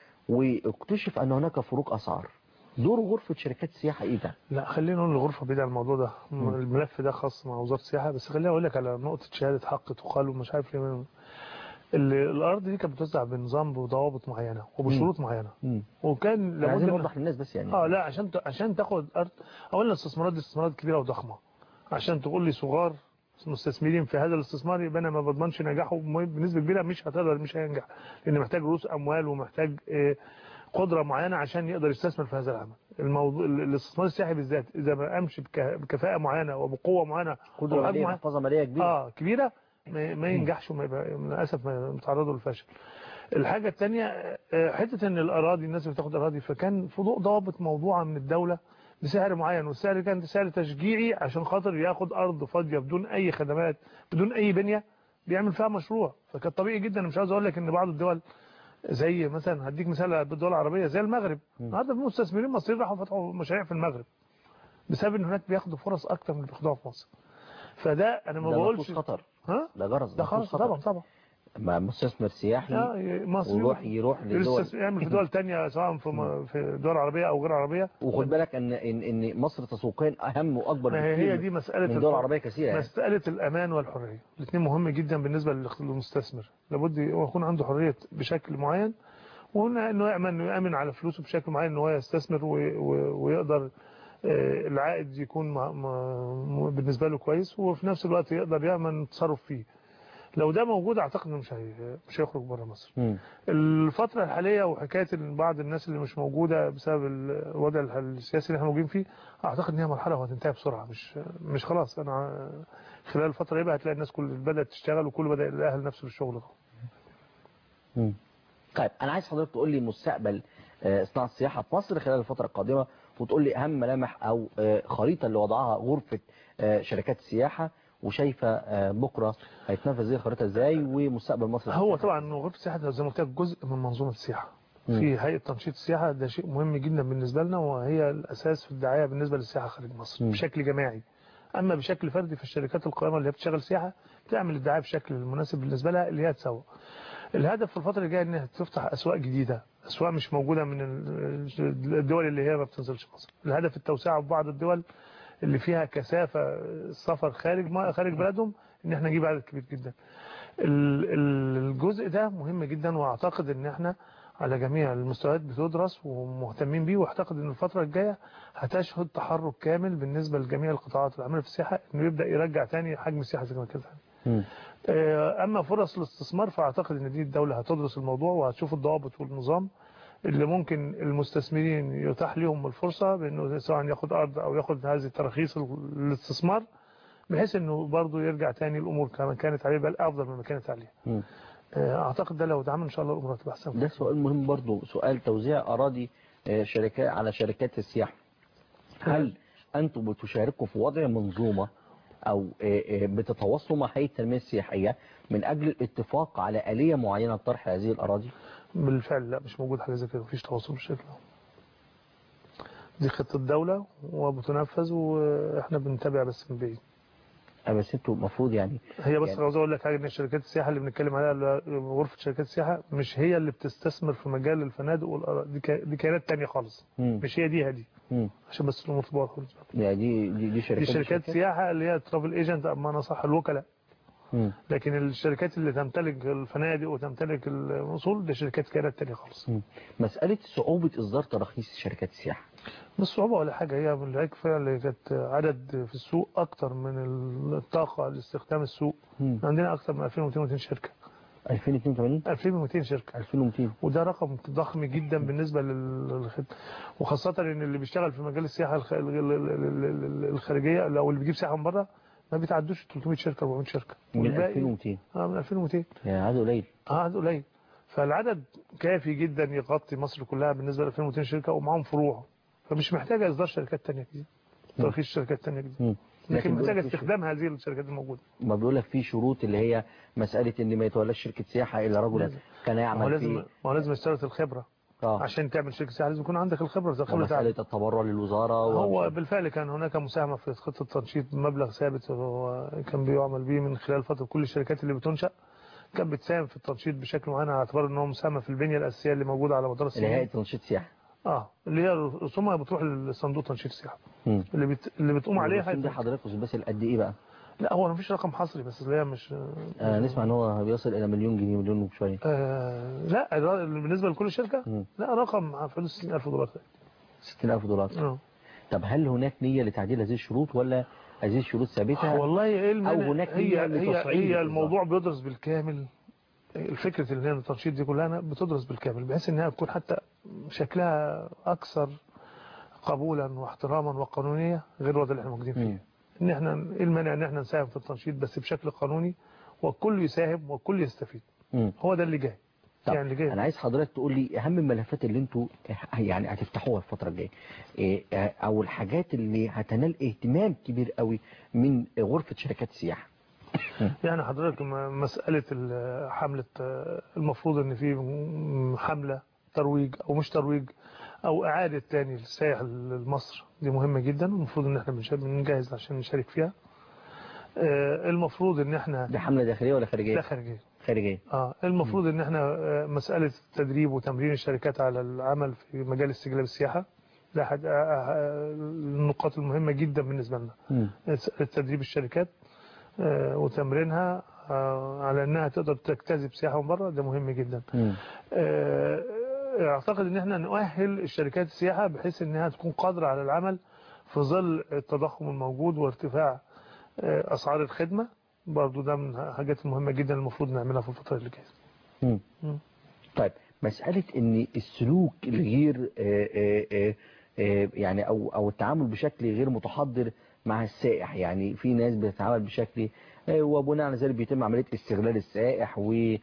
واكتشف ان هناك فروق اسعار دور غرفه شركات السياحه ايه ده لا خلينا نقول الغرفه بعيد عن الموضوع ده الملف ده خاص مع وزاره السياحه بس خليني اقول لك على نقطه شهاده حق تقال ومش عارف ليه من- ال- الارض دي كانت بتوزع بنظام وضوابط معينه وبشروط معينه مم. وكان يعني عايزين لابد من- نوضح للناس بس يعني اه لا عشان ت- عشان تاخد ارض اولا الاستثمارات دي استثمارات كبيره وضخمه عشان تقول لي صغار مستثمرين في هذا الاستثمار يبقى انا ما بضمنش نجاحه بم- بنسبه كبيره مش هتقدر مش هينجح لان محتاج رؤوس اموال ومحتاج آه، قدره معينه عشان يقدر يستثمر في هذا العمل الموضوع ال- الاستثمار السياحي بالذات اذا ما قامش بك- بكفاءه معينه وبقوه معينه قدره وحجم ماليه معين- محفظه ماليه كبيره اه كبيره ما ما ينجحش وما يبقى للاسف ما متعرضوا للفشل الحاجه الثانيه حته ان الاراضي الناس بتاخد اراضي فكان في ضوء ضوابط موضوعه من الدوله بسعر معين والسعر كان سعر تشجيعي عشان خاطر ياخد ارض فاضيه بدون اي خدمات بدون اي بنيه بيعمل فيها مشروع فكان طبيعي جدا أنا مش عاوز اقول لك ان بعض الدول زي مثلا هديك مثال بالدول العربيه زي المغرب النهارده في مستثمرين مصريين راحوا فتحوا مشاريع في المغرب بسبب ان هناك بياخدوا فرص اكتر من اللي بياخدوها في مصر فده انا ما ده بقولش نفوذ خطر ها ده جرس ده نفوذ خلاص خطر. طبعا طبعا مع مستثمر سياحي آه، مصر ويروح يروح للدول يستث- يعمل في دول تانية سواء في م- في دول عربية أو غير عربية وخد بالك ان ان ان مصر تسويقيا اهم واكبر ما هي بكتير هي دي مسألة من الف- دول عربيه كثيره يعني. مسألة الأمان والحرية الاثنين مهم جدا بالنسبة للخ- للمستثمر لابد يكون عنده حرية بشكل معين وهنا انه يأمن انه يأمن على فلوسه بشكل معين ان هو يستثمر و- و- ويقدر آه، العائد يكون مع- مع- بالنسبة له كويس وفي نفس الوقت يقدر يأمن التصرف فيه لو ده موجود اعتقد انه مش هي- مش هيخرج بره مصر مم. الفترة الحالية وحكاية إن بعض الناس اللي مش موجودة بسبب الوضع الح- السياسي اللي احنا موجودين فيه أعتقد إن هي مرحلة وهتنتهي بسرعة مش مش خلاص أنا خلال الفترة دي بقى هتلاقي الناس كل بدأت تشتغل وكل بدأ يأهل نفسه للشغل مم. طيب انا عايز حضرتك تقول لي مستقبل آه، صناعه السياحه في مصر خلال الفتره القادمه وتقول لي اهم ملامح او آه، خريطه اللي وضعها غرفه آه، شركات السياحه وشايفه آه، بكره هيتنفذ هذه الخريطه ازاي ومستقبل مصر هو طبعا غرفة السياحة زي ما قلت لك جزء من منظومة السياحة مم. في هيئة تنشيط السياحة ده شيء مهم جدا بالنسبة لنا وهي الأساس في الدعاية بالنسبة للسياحة خارج مصر مم. بشكل جماعي أما بشكل فردي في الشركات القائمة اللي هي بتشتغل سياحة بتعمل الدعاية بشكل المناسب بالنسبة لها اللي هي تسوق الهدف في الفترة الجاية انها تفتح اسواق جديدة اسواق مش موجودة من ال- الدول اللي هي ما بتنزلش مصر الهدف التوسعة في بعض الدول اللي فيها كثافة السفر خارج ما خارج بلدهم ان احنا نجيب عدد كبير جدا ال- ال- الجزء ده مهم جدا واعتقد ان احنا على جميع المستويات بتدرس ومهتمين بيه واعتقد ان الفترة الجاية هتشهد تحرك كامل بالنسبة لجميع القطاعات العاملة في السياحة انه يبدأ يرجع تاني حجم السياحة زي ما كان مم. آه، اما فرص الاستثمار فاعتقد ان دي الدولة هتدرس الموضوع وهتشوف الضوابط والنظام اللي ممكن المستثمرين يتاح لهم الفرصة بانه سواء ياخد ارض او ياخد هذه التراخيص الاستثمار بحيث انه برضه يرجع تاني الامور كما كانت عليه بل افضل مما كانت عليه مم. آه، اعتقد ده لو اتعمل ان شاء الله الامور هتبقى احسن ده سؤال مهم برضو سؤال توزيع اراضي آه، شركات على شركات السياحه هل انتم بتشاركوا في وضع منظومه او آه، آه، بتتواصلوا مع هيئه التنميه السياحيه من اجل الاتفاق على اليه معينه لطرح هذه الاراضي بالفعل لا مش موجود حاجة زي كده مفيش تواصل بالشكل ده دي خطة دولة وبتنفذ واحنا بنتابع بس من بعيد آه، بس انتوا المفروض يعني هي بس يعني- عاوز اقول لك حاجه ان شركات السياحه اللي بنتكلم عليها اللي هي غرفه شركات السياحه مش هي اللي بتستثمر في مجال الفنادق والأرا- دي كا- دي كيانات تانية خالص مم. مش هي دي هدي مم. عشان بس الامور تبقى واضحة بالنسبة لك. يعني دي دي, دي شركات دي شركات سياحه اللي هي ترافل ايجنت بمعنى صح الوكلاء مم. لكن الشركات اللي تمتلك الفنادق وتمتلك الاصول دي شركات كانت تانية خالص مم. مسألة صعوبة إصدار تراخيص شركات السياحة مش صعوبة ولا حاجة هي من الكفاية اللي كانت عدد في السوق أكتر من الطاقة لاستخدام السوق مم. عندنا أكتر من 2200 شركة 2082 2200 شركة 2200 وده رقم ضخم جدا بالنسبة للخدمة وخاصة ان اللي بيشتغل في مجال السياحة الخ- ال- ال- ال- ال- الخارجية لو اللي بيجيب سياحة من بره ما بيتعدوش 300 شركة 400 شركة من والباقي- 2200 اه من 2200 يعني عدد قليل اه عدد قليل فالعدد كافي جدا يغطي مصر كلها بالنسبة ل 2200 شركة ومعاهم فروع فمش محتاجة إصدار شركات تانية جديدة ترخيص شركات تانية جديدة مم. لكن بيقول محتاجة في شروط- استخدام هذه الشركات الموجودة ما بيقول لك في شروط اللي هي مسألة ان ما يتولاش شركة سياحة الا رجلا لازم. كان ما هو يعمل لازم في ما هو لازم يشترط الخبرة اه عشان تعمل شركة سياحة لازم يكون عندك الخبرة زي الخبرة ومسألة بتاعتك التبرع للوزارة هو ومش- بالفعل كان هناك مساهمة في خطة تنشيط بمبلغ ثابت هو كان بيعمل به من خلال فترة كل الشركات اللي بتنشأ كان بتساهم في التنشيط بشكل معين على اعتبار ان هو مساهمة في البنية الأساسية اللي موجودة على مدار اللي هي السنين تنشيط سياحة اه اللي هي رسومها بتروح لصندوق تنشيط السياحة مم. اللي بت... اللي بتقوم عليها والرسوم دي هي- حضرتك بس قد ايه بقى؟ لا هو مفيش رقم حصري بس اللي هي مش آه نسمع ان هو بيصل الى مليون جنيه مليون وشوية آه لا الر- بالنسبة لكل شركة مم. لا رقم في حدود 60000 دولار 60000 دولار اه طب هل هناك نية لتعديل هذه الشروط ولا هذه الشروط ثابتة والله ايه المانع؟ أو هناك هي نية هي, لتصعيد هي الإصدار؟ الموضوع بيدرس بالكامل الفكرة اللي هي التنشيط دي كلها بتدرس بالكامل بحيث انها تكون حتى شكلها اكثر قبولا واحتراما وقانونية غير الوضع اللي احنا موجودين مم. فيه ان احنا ايه المانع ان احنا نساهم في التنشيط بس بشكل قانوني والكل يساهم والكل يستفيد مم. هو ده اللي جاي طب يعني اللي جاي انا عايز حضرتك تقول لي اهم الملفات اللي انتوا يعني هتفتحوها الفتره الجايه إيه، او الحاجات اللي هتنال اهتمام كبير قوي من غرفه شركات السياحه يعني حضرتك م- مسألة ال- حملة آه، المفروض ان في م- حملة ترويج او مش ترويج او اعادة تاني للسائح لمصر دي مهمة جدا المفروض ان احنا بنش- بنجهز عشان نشارك فيها آه، المفروض ان احنا دي حمله داخليه ولا خارجيه ده خارجية خارجيه اه المفروض ان احنا آه، مسألة تدريب وتمرين الشركات على العمل في مجال استجلاب السياحة ده أحد آه، آه، النقاط المهمة جدا بالنسبة لنا مم. تدريب الشركات آه، وتمرينها آه، على انها تقدر تجتذب سياحه من بره ده مهم جدا مم. آه، اعتقد ان احنا نؤهل الشركات السياحه بحيث انها تكون قادره على العمل في ظل التضخم الموجود وارتفاع آه، اسعار الخدمه برضو ده من الحاجات المهمه جدا المفروض نعملها في الفتره اللي جايه مم. مم. طيب مسألة ان السلوك الغير آه، آه، آه، آه، يعني او او التعامل بشكل غير متحضر مع السائح يعني في ناس بتتعامل بشكل آه، وبناء على ذلك بيتم عملية استغلال السائح و آه،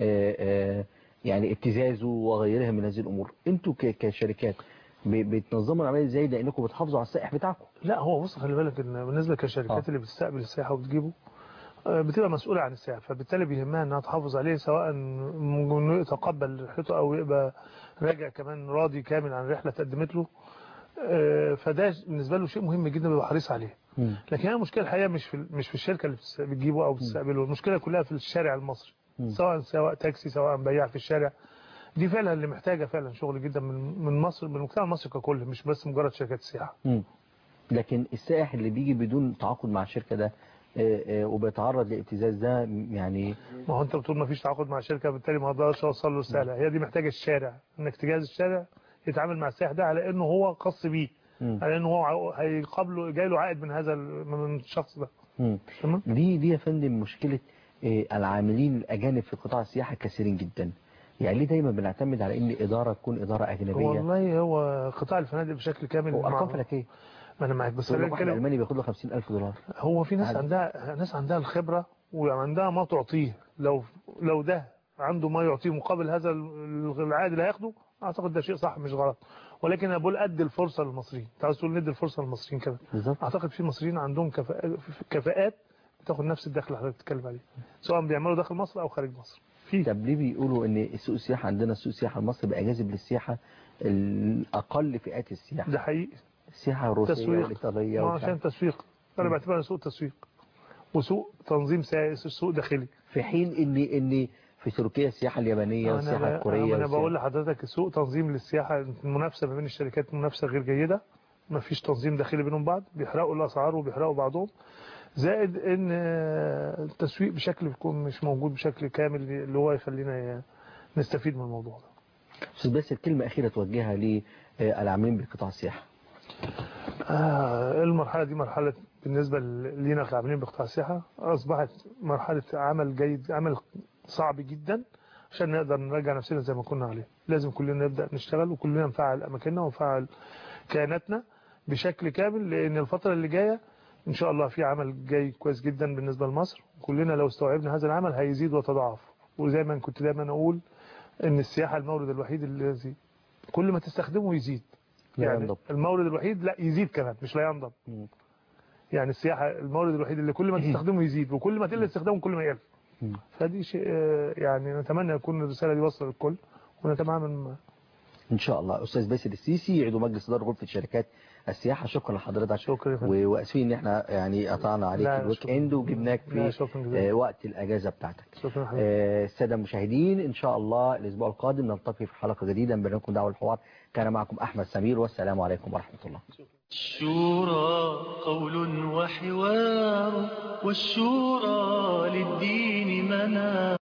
آه، يعني ابتزازه وغيرها من هذه الامور انتوا ك- كشركات ب- بتنظموا العملية ازاي لانكم بتحافظوا على السائح بتاعكم لا هو بص خلي بالك ان بالنسبه للشركات آه. اللي بتستقبل السياحه وتجيبه آه، بتبقى مسؤوله عن السائح فبالتالي بيهمها انها تحافظ عليه سواء انه يتقبل رحلته او يبقى راجع كمان راضي كامل عن الرحله اتقدمت له آه، فده بالنسبه له شيء مهم جدا بيبقى حريص عليه مم. لكن هي المشكله الحقيقه مش في مش في الشركه اللي بتس- بتجيبه او بتستقبله المشكله كلها في الشارع المصري مم. سواء سواء تاكسي سواء بياع في الشارع دي فعلا اللي محتاجه فعلا شغل جدا من من مصر من المجتمع المصري ككل مش بس مجرد شركات السياحه مم. لكن السائح اللي بيجي بدون تعاقد مع الشركة ده آه، آه، وبيتعرض لابتزاز ده يعني ما هو انت بتقول ما فيش تعاقد مع الشركه بالتالي ما اقدرش اوصل له رساله هي دي محتاجه الشارع انك تجهز الشارع يتعامل مع السائح ده على انه هو خاص بيه مم. على انه هو ع- هيقابله جاي له عائد من هذا ال- من الشخص ده مم. تمام دي دي يا فندم مشكلة آه، العاملين الأجانب في قطاع السياحة كثيرين جدا يعني ليه دايما بنعتمد على ان إدارة تكون إدارة أجنبية والله هو قطاع الفنادق بشكل كامل هو أرقام مع- فلكية ما انا معاك بس يقول خلينا لك واحد نتكلم ألماني بياخد له 50000 دولار هو في ناس عادي. عندها ناس عندها الخبرة وعندها ما تعطيه لو لو ده عنده ما يعطيه مقابل هذا ال- العائد اللي هياخده اعتقد ده شيء صح مش غلط ولكن انا بقول ادي الفرصه للمصريين انت عاوز تقول ندي الفرصه للمصريين كمان بالظبط اعتقد في مصريين عندهم كفاءات كفاءات بتاخد نفس الدخل اللي حضرتك بتتكلم عليه سواء بيعملوا داخل مصر او خارج مصر في طب ليه بيقولوا ان سوق السياحة عندنا سوق السياحة المصري بقى جاذب للسياحة الأقل فئات السياحة ده حقيقي السياحة الروسية تسويق والإيطالية ما ومش عشان عارف. تسويق انا بعتبرها سوق تسويق وسوق تنظيم سا- سوق داخلي في حين ان ان في تركيا السياحة اليابانية والسياحة انا, ب... الكورية أنا والسياحة- بقول لحضرتك سوق تنظيم للسياحه المنافسه ما بين الشركات منافسه غير جيده ما فيش تنظيم داخلي بينهم بعض بيحرقوا الاسعار وبيحرقوا بعضهم زائد ان آه، التسويق بشكل بيكون مش موجود بشكل كامل اللي هو يخلينا ي- نستفيد من الموضوع ده استاذ باسل كلمه اخيره توجهها للعاملين بقطاع السياحه آه، المرحلة دي مرحلة بالنسبة ل- لينا كعاملين بقطاع السياحة أصبحت مرحلة عمل جيد عمل صعب جدا عشان نقدر نرجع نفسنا زي ما كنا عليه لازم كلنا نبدأ نشتغل وكلنا نفعل أماكننا ونفعل كياناتنا بشكل كامل لأن الفترة اللي جاية إن شاء الله في عمل جاي كويس جدا بالنسبة لمصر كلنا لو استوعبنا هذا العمل هيزيد ويتضاعف وزي ما كنت دايما أقول إن السياحة المورد الوحيد الذي كل ما تستخدمه يزيد لا يعني ينضب. المورد الوحيد لا يزيد كمان مش لا ينضب مم. يعني السياحة المورد الوحيد اللي كل ما تستخدمه يزيد وكل ما تقل استخدامه كل ما يقل مم. فدي شيء آه، يعني نتمنى يكون الرسالة دي واصلة للكل ونتمنى مع ان شاء الله استاذ باسل السيسي عضو مجلس اداره غرفه شركات السياحه شكرا لحضرتك شكرا يا فندم. و- واسفين ان احنا يعني قطعنا عليك لا، الويك شكرا. اند وجبناك لا، في شكرا جزيلا. آه، وقت الاجازه بتاعتك شكرا يا حبيبي. آه، الساده المشاهدين ان شاء الله الاسبوع القادم نلتقي في حلقه جديده من برنامجكم دعوه الحوار كان معكم احمد سمير والسلام عليكم ورحمه الله الشورى قول وحوار والشورى للدين منار